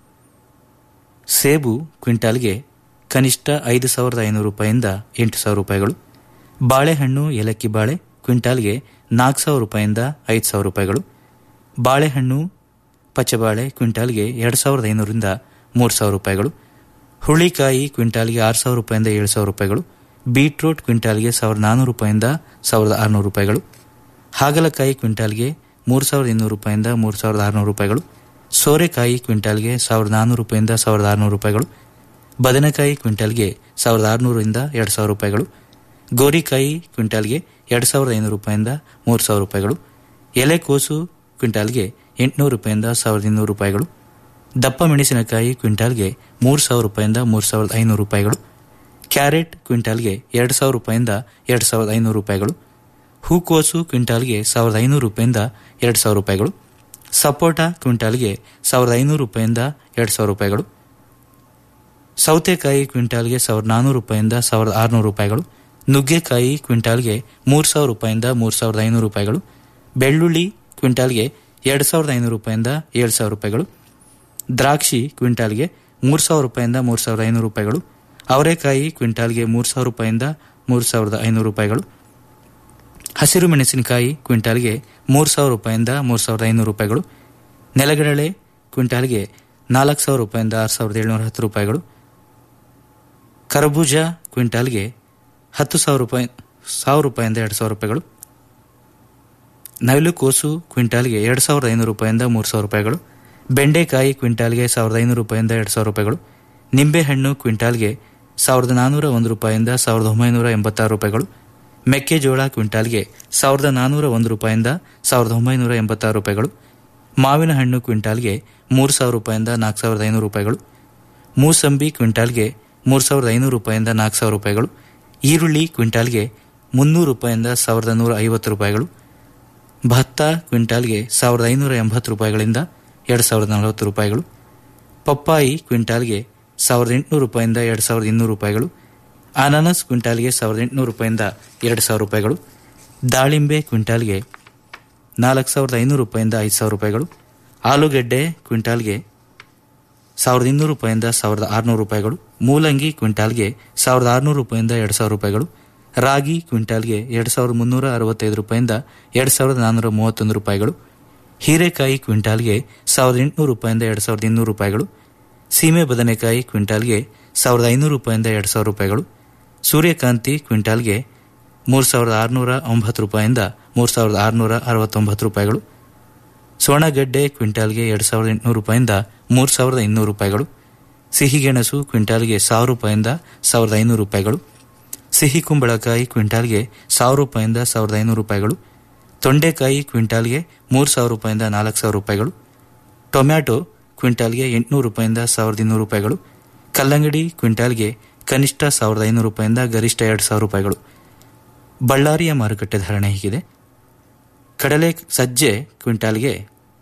ಸೇಬು ಕ್ವಿಂಟಾಲ್ಗೆ ಕನಿಷ್ಠ ಐದು ಸಾವಿರದ ಐನೂರು ರೂಪಾಯಿಂದ ಎಂಟು ಸಾವಿರ ರೂಪಾಯಿಗಳು ಬಾಳೆಹಣ್ಣು ಏಲಕ್ಕಿ ಬಾಳೆ ಕ್ವಿಂಟಾಲ್ಗೆ ನಾಲ್ಕು ಸಾವಿರ ರೂಪಾಯಿಂದ ಐದು ಸಾವಿರ ರೂಪಾಯಿಗಳು ಬಾಳೆಹಣ್ಣು ಪಚ್ಚಬಾಳೆ ಕ್ವಿಂಟಾಲ್ಗೆ ಎರಡು ಸಾವಿರದ ಐನೂರಿಂದ ಮೂರು ಸಾವಿರ ರೂಪಾಯಿಗಳು ಹುಳಿಕಾಯಿ ಕ್ವಿಂಟಾಲ್ಗೆ ಆರು ಸಾವಿರ ರೂಪಾಯಿಂದ ಏಳು ಸಾವಿರ ರೂಪಾಯಿಗಳು ಬೀಟ್ರೂಟ್ ಕ್ವಿಂಟಾಲ್ಗೆ ಸಾವಿರದ ನಾನ್ನೂರು ರೂಪಾಯಿಂದ ಸಾವಿರದ ಆರುನೂರು ರೂಪಾಯಿಗಳು ಹಾಗಲಕಾಯಿ ಕ್ವಿಂಟಾಲ್ಗೆ ಮೂರು ಸಾವಿರದ ಇನ್ನೂರು ರೂಪಾಯಿಂದ ಮೂರು ಸಾವಿರದ ಆರುನೂರು ರೂಪಾಯಿಗಳು ಸೋರೆಕಾಯಿ ಕ್ವಿಂಟಾಲ್ಗೆ ಸಾವಿರದ ನಾನ್ನೂರು ರೂಪಾಯಿಂದ ಸಾವಿರದ ಆರುನೂರು ರೂಪಾಯಿಗಳು ಬದನೆಕಾಯಿ ಕ್ವಿಂಟಾಲ್ಗೆ ಸಾವಿರದ ಆರುನೂರಿಂದ ಎರಡು ಸಾವಿರ ರೂಪಾಯಿಗಳು ಗೋರಿಕಾಯಿ ಕ್ವಿಂಟಾಲ್ಗೆ ಎರಡು ಸಾವಿರದ ಐನೂರು ರೂಪಾಯಿಂದ ಮೂರು ಸಾವಿರ ರೂಪಾಯಿಗಳು ಎಲೆಕೋಸು ಕ್ವಿಂಟಾಲ್ಗೆ ಎಂಟುನೂರು ರೂಪಾಯಿಂದ ಸಾವಿರದ ಇನ್ನೂರು ರೂಪಾಯಿಗಳು ದಪ್ಪ ಮೆಣಸಿನಕಾಯಿ ಕ್ವಿಂಟಾಲ್ಗೆ ಮೂರು ಸಾವಿರ ರೂಪಾಯಿಂದ ಮೂರು ಸಾವಿರದ ಐನೂರು ರೂಪಾಯಿಗಳು ಕ್ಯಾರೆಟ್ ಕ್ವಿಂಟಾಲ್ಗೆ ಎರಡು ಸಾವಿರ ರೂಪಾಯಿಂದ ಎರಡು ಸಾವಿರದ ಐನೂರು ರೂಪಾಯಿಗಳು ಹೂಕೋಸು ಕ್ವಿಂಟಾಲ್ಗೆ ಸಾವಿರದ ಐನೂರು ರೂಪಾಯಿಂದ ಎರಡು ಸಾವಿರ ರೂಪಾಯಿಗಳು ಸಪೋಟ ಕ್ವಿಂಟಾಲ್ಗೆ ಸಾವಿರದ ಐನೂರು ರೂಪಾಯಿಂದ ಎರಡು ಸಾವಿರ ರೂಪಾಯಿಗಳು ಸೌತೆಕಾಯಿ ಕ್ವಿಂಟಾಲ್ಗೆ ಸಾವಿರದ ನಾನ್ನೂರು ರೂಪಾಯಿಂದ ಸಾವಿರದ ಆರುನೂರು ರೂಪಾಯಿಗಳು ನುಗ್ಗೆಕಾಯಿ ಕ್ವಿಂಟಾಲ್ಗೆ ಮೂರು ಸಾವಿರ ರೂಪಾಯಿಂದ ಮೂರು ಸಾವಿರದ ಐನೂರು ರೂಪಾಯಿಗಳು ಬೆಳ್ಳುಳ್ಳಿ ಕ್ವಿಂಟಾಲ್ಗೆ ಎರಡು ಸಾವಿರದ ಐನೂರು ರೂಪಾಯಿಂದ ಏಳು ಸಾವಿರ ರೂಪಾಯಿಗಳು ದ್ರಾಕ್ಷಿ ಕ್ವಿಂಟಾಲ್ಗೆ ಮೂರು ಸಾವಿರ ರೂಪಾಯಿಂದ ಮೂರು ಸಾವಿರದ ಐನೂರು ರೂಪಾಯಿಗಳು ಅವರೆಕಾಯಿ ಕ್ವಿಂಟಾಲ್ಗೆ ಮೂರು ಸಾವಿರ ರೂಪಾಯಿಂದ ಮೂರು ಸಾವಿರದ ಐನೂರು ರೂಪಾಯಿಗಳು ಹಸಿರು ಮೆಣಸಿನಕಾಯಿ ಕ್ವಿಂಟಾಲ್ಗೆ ಮೂರು ಸಾವಿರ ರೂಪಾಯಿಂದ ಮೂರು ಸಾವಿರದ ಐನೂರು ರೂಪಾಯಿಗಳು ನೆಲಗಡಲೆ ಕ್ವಿಂಟಾಲ್ಗೆ ನಾಲ್ಕು ಸಾವಿರ ರೂಪಾಯಿಂದ ಆರು ಸಾವಿರದ ಏಳ್ನೂರ ಹತ್ತು ರೂಪಾಯಿಗಳು ಕರಬೂಜ ಕ್ವಿಂಟಾಲ್ಗೆ ಹತ್ತು ಸಾವಿರ ರೂಪಾಯಿ ಸಾವಿರ ರೂಪಾಯಿಂದ ಎರಡು ಸಾವಿರ ರೂಪಾಯಿಗಳು ನವಿಲು ಕೋಸು ಕ್ವಿಂಟಾಲ್ಗೆ ಎರಡು ಸಾವಿರದ ಐನೂರು ರೂಪಾಯಿಂದ ಮೂರು ಸಾವಿರ ರೂಪಾಯಿಗಳು ಬೆಂಡೆಕಾಯಿ ಕ್ವಿಂಟಾಲ್ಗೆ ಸಾವಿರದ ಐನೂರು ರೂಪಾಯಿಂದ ಎರಡು ಸಾವಿರ ರೂಪಾಯಿಗಳು ನಿಂಬೆಹಣ್ಣು ಕ್ವಿಂಟಾಲ್ಗೆ ಸಾವಿರದ ನಾನ್ನೂರ ಒಂದು ರೂಪಾಯಿಂದ ಸಾವಿರದ ಒಂಬೈನೂರ ಎಂಬತ್ತಾರು ರೂಪಾಯಿಗಳು ಮೆಕ್ಕೆಜೋಳ ಕ್ವಿಂಟಾಲ್ಗೆ ಸಾವಿರದ ನಾನ್ನೂರ ಒಂದು ರೂಪಾಯಿಂದ ಸಾವಿರದ ಒಂಬೈನೂರ ಎಂಬತ್ತಾರು ರೂಪಾಯಿಗಳು ಮಾವಿನ ಹಣ್ಣು ಕ್ವಿಂಟಾಲ್ಗೆ ಮೂರು ಸಾವಿರ ರೂಪಾಯಿಂದ ನಾಲ್ಕು ಸಾವಿರದ ಐನೂರು ರೂಪಾಯಿಗಳು ಮೂಸಂಬಿ ಕ್ವಿಂಟಾಲ್ಗೆ ಮೂರು ಸಾವಿರದ ಐನೂರು ರೂಪಾಯಿಂದ ನಾಲ್ಕು ಸಾವಿರ ರೂಪಾಯಿಗಳು ಈರುಳ್ಳಿ ಕ್ವಿಂಟಾಲ್ಗೆ ಮುನ್ನೂರು ರೂಪಾಯಿಂದ ಸಾವಿರದ ನೂರ ಐವತ್ತು ರೂಪಾಯಿಗಳು ಭತ್ತ ಕ್ವಿಂಟಾಲ್ಗೆ ಸಾವಿರದ ಐನೂರ ಎಂಬತ್ತು ರೂಪಾಯಿಗಳಿಂದ ಎರಡು ಸಾವಿರದ ನಲವತ್ತು ರೂಪಾಯಿಗಳು ಪಪ್ಪಾಯಿ ಕ್ವಿಂಟಾಲ್ಗೆ ಸಾವಿರದ ಎಂಟುನೂರು ರೂಪಾಯಿಂದ ಎರಡು ಸಾವಿರದ ಇನ್ನೂರು ರೂಪಾಯಿಗಳು ಅನಾನಸ್ ಕ್ವಿಂಟಾಲ್ಗೆ ಸಾವಿರದ ಎಂಟುನೂರು ರೂಪಾಯಿಂದ ಎರಡು ಸಾವಿರ ರೂಪಾಯಿಗಳು ದಾಳಿಂಬೆ ಕ್ವಿಂಟಾಲ್ಗೆ ನಾಲ್ಕು ಸಾವಿರದ ಐನೂರು ರೂಪಾಯಿಂದ ಐದು ಸಾವಿರ ರೂಪಾಯಿಗಳು ಆಲೂಗೆಡ್ಡೆ ಕ್ವಿಂಟಾಲ್ಗೆ ಸಾವಿರದ ಇನ್ನೂರು ರೂಪಾಯಿಂದ ಸಾವಿರದ ಆರುನೂರು ರೂಪಾಯಿಗಳು ಮೂಲಂಗಿ ಕ್ವಿಂಟಾಲ್ಗೆ ಸಾವಿರದ ಆರುನೂರು ರೂಪಾಯಿಂದ ಎರಡು ಸಾವಿರ ರೂಪಾಯಿಗಳು ರಾಗಿ ಕ್ವಿಂಟಾಲ್ಗೆ ಎರಡು ಸಾವಿರದ ಮುನ್ನೂರ ಅರವತ್ತೈದು ರೂಪಾಯಿಂದ ಎರಡು ಸಾವಿರದ ನಾನ್ನೂರ ಮೂವತ್ತೊಂದು ರೂಪಾಯಿಗಳು ಹೀರೆಕಾಯಿ ಕ್ವಿಂಟಾಲ್ಗೆ ಸಾವಿರದ ಎಂಟುನೂರು ರೂಪಾಯಿಂದ ಎರಡು ಸಾವಿರದ ಇನ್ನೂರು ರೂಪಾಯಿಗಳು ಸೀಮೆ ಬದನೆಕಾಯಿ ಕ್ವಿಂಟಾಲ್ಗೆ ಸಾವಿರದ ಐನೂರು ರೂಪಾಯಿಂದ ಎರಡು ಸಾವಿರ ರೂಪಾಯಿಗಳು ಸೂರ್ಯಕಾಂತಿ ಕ್ವಿಂಟಾಲ್ಗೆ ಮೂರು ಸಾವಿರದ ಆರುನೂರ ಒಂಬತ್ತು ರೂಪಾಯಿಂದ ಮೂರು ಸಾವಿರದ ಆರುನೂರ ಅರವತ್ತೊಂಬತ್ತು ರೂಪಾಯಿಗಳು ಸೋಣಗಡ್ಡೆ ಕ್ವಿಂಟಾಲ್ಗೆ ಎರಡು ಸಾವಿರದ ಎಂಟುನೂರು ರೂಪಾಯಿಂದ ಮೂರು ಸಾವಿರದ ಇನ್ನೂರು ರೂಪಾಯಿಗಳು ಸಿಹಿಗೆಣಸು ಕ್ವಿಂಟಾಲ್ಗೆ ಸಾವಿರ ರೂಪಾಯಿಂದ ಸಾವಿರದ ಐನೂರು ರೂಪಾಯಿಗಳು ಸಿಹಿ ಕುಂಬಳಕಾಯಿ ಕ್ವಿಂಟಾಲ್ಗೆ ಸಾವಿರ ರೂಪಾಯಿಂದ ಸಾವಿರದ ಐನೂರು ರೂಪಾಯಿಗಳು ತೊಂಡೆಕಾಯಿ ಕ್ವಿಂಟಾಲ್ಗೆ ಮೂರು ಸಾವಿರ ರೂಪಾಯಿಂದ ನಾಲ್ಕು ಸಾವಿರ ರೂಪಾಯಿಗಳು ಟೊಮ್ಯಾಟೊ ಕ್ವಿಂಟಾಲ್ಗೆ ಎಂಟುನೂರು ರೂಪಾಯಿಂದ ಸಾವಿರದ ಇನ್ನೂರು ರೂಪಾಯಿಗಳು ಕಲ್ಲಂಗಡಿ ಕ್ವಿಂಟಾಲ್ಗೆ ಕನಿಷ್ಠ ಸಾವಿರದ ಐನೂರು ರೂಪಾಯಿಂದ ಗರಿಷ್ಠ ಎರಡು ಸಾವಿರ ರೂಪಾಯಿಗಳು ಬಳ್ಳಾರಿಯ ಮಾರುಕಟ್ಟೆ ಧಾರಣೆ ಹೀಗಿದೆ ಕಡಲೆ ಸಜ್ಜೆ ಕ್ವಿಂಟಾಲ್ಗೆ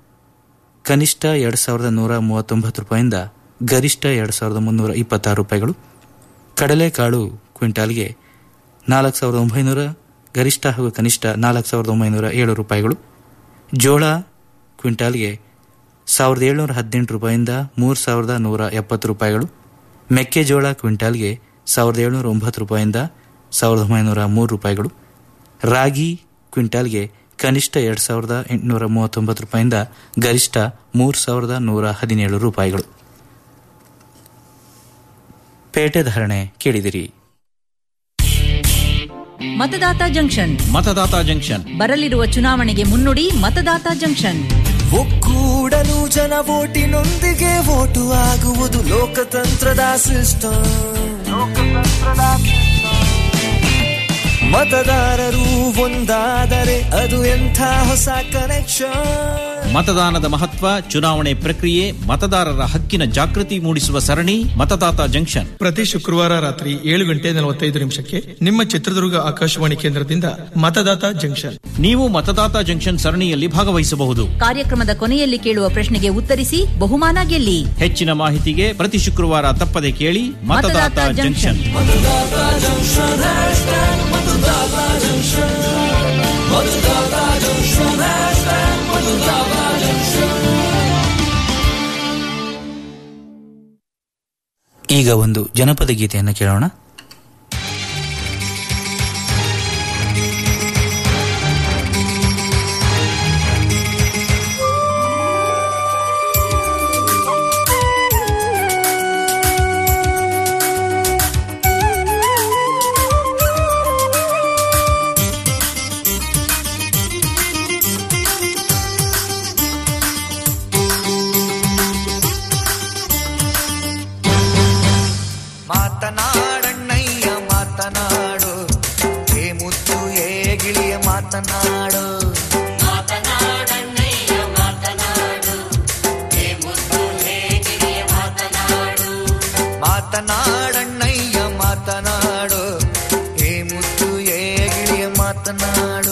ಕನಿಷ್ಠ ಎರಡು ಸಾವಿರದ ನೂರ ಮೂವತ್ತೊಂಬತ್ತು ರೂಪಾಯಿಂದ ಗರಿಷ್ಠ ಎರಡು ಸಾವಿರದ ಮುನ್ನೂರ ಇಪ್ಪತ್ತಾರು ರೂಪಾಯಿಗಳು ಕಡಲೆಕಾಳು ಕ್ವಿಂಟಾಲ್ಗೆ ನಾಲ್ಕು ಸಾವಿರದ ಒಂಬೈನೂರ ಗರಿಷ್ಠ ಹಾಗೂ ಕನಿಷ್ಠ ನಾಲ್ಕು ಸಾವಿರದ ಒಂಬೈನೂರ ಏಳು ರೂಪಾಯಿಗಳು ಜೋಳ ಕ್ವಿಂಟಾಲ್ಗೆ ಸಾವಿರದ ಏಳ್ನೂರ ಹದಿನೆಂಟು ರೂಪಾಯಿಂದ ಮೂರು ಸಾವಿರದ ನೂರ ಎಪ್ಪತ್ತು ರೂಪಾಯಿಗಳು ಮೆಕ್ಕೆಜೋಳ ಕ್ವಿಂಟಾಲ್ಗೆ ಸಾವಿರದ ಏಳ್ನೂರ ಒಂಬತ್ತು ರೂಪಾಯಿಂದ ಸಾವಿರದ ಒಂಬೈನೂರ ಮೂರು ರೂಪಾಯಿಗಳು ರಾಗಿ ಕ್ವಿಂಟಾಲ್ಗೆ ಕನಿಷ್ಠ ಎರಡು ಸಾವಿರದ ಎಂಟುನೂರ ಮೂವತ್ತೊಂಬತ್ತು ರೂಪಾಯಿಂದ ಗರಿಷ್ಠ ಮೂರು ಸಾವಿರದ ನೂರ ಹದಿನೇಳು ರೂಪಾಯಿಗಳು ಪೇಟೆ ಧಾರಣೆ ಕೇಳಿದಿರಿ ಮತದಾತ ಜಂಕ್ಷನ್ ಮತದಾತ ಜಂಕ್ಷನ್ ಬರಲಿರುವ ಚುನಾವಣೆಗೆ ಮುನ್ನುಡಿ ಮತದಾತ ಜಂಕ್ಷನ್ ಒಕ್ಕೂಡಲು ಜನ ಓಟಿನೊಂದಿಗೆ ಓಟು ಆಗುವುದು ಲೋಕತಂತ್ರದ ಸಿಸ್ಟಮ್ ಮತದಾರರು ಒಂದಾದರೆ ಅದು ಎಂಥ ಹೊಸ ಕನೆಕ್ಷನ್ ಮತದಾನದ ಮಹತ್ವ ಚುನಾವಣೆ ಪ್ರಕ್ರಿಯೆ ಮತದಾರರ ಹಕ್ಕಿನ ಜಾಗೃತಿ ಮೂಡಿಸುವ ಸರಣಿ ಮತದಾತ ಜಂಕ್ಷನ್ ಪ್ರತಿ ಶುಕ್ರವಾರ ರಾತ್ರಿ ಏಳು ಗಂಟೆ ನಲವತ್ತೈದು ನಿಮಿಷಕ್ಕೆ ನಿಮ್ಮ ಚಿತ್ರದುರ್ಗ ಆಕಾಶವಾಣಿ ಕೇಂದ್ರದಿಂದ ಮತದಾತ ಜಂಕ್ಷನ್ ನೀವು ಮತದಾತ ಜಂಕ್ಷನ್ ಸರಣಿಯಲ್ಲಿ ಭಾಗವಹಿಸಬಹುದು ಕಾರ್ಯಕ್ರಮದ ಕೊನೆಯಲ್ಲಿ ಕೇಳುವ ಪ್ರಶ್ನೆಗೆ ಉತ್ತರಿಸಿ ಬಹುಮಾನ ಗೆಲ್ಲಿ ಹೆಚ್ಚಿನ ಮಾಹಿತಿಗೆ ಪ್ರತಿ ಶುಕ್ರವಾರ ತಪ್ಪದೆ ಕೇಳಿ ಮತದಾತ ಮತದಾತ ಜಂಕ್ಷನ್ ಈಗ ಒಂದು ಜನಪದ ಗೀತೆಯನ್ನು ಕೇಳೋಣ ಮಾತನಾಡಣ್ಣಯ್ಯ ಮಾತನಾಡು ಹೇ ಮುತ್ತು ಹೇ ಗಿಳಿಯ ಮಾತನಾಡು ಮಾತನಾಡಣ್ಣಯ್ಯ ಮಾತನಾಡು ಹೇ ಮುತ್ತು ಹೇ ಗಿಳಿಯ ಮಾತನಾಡು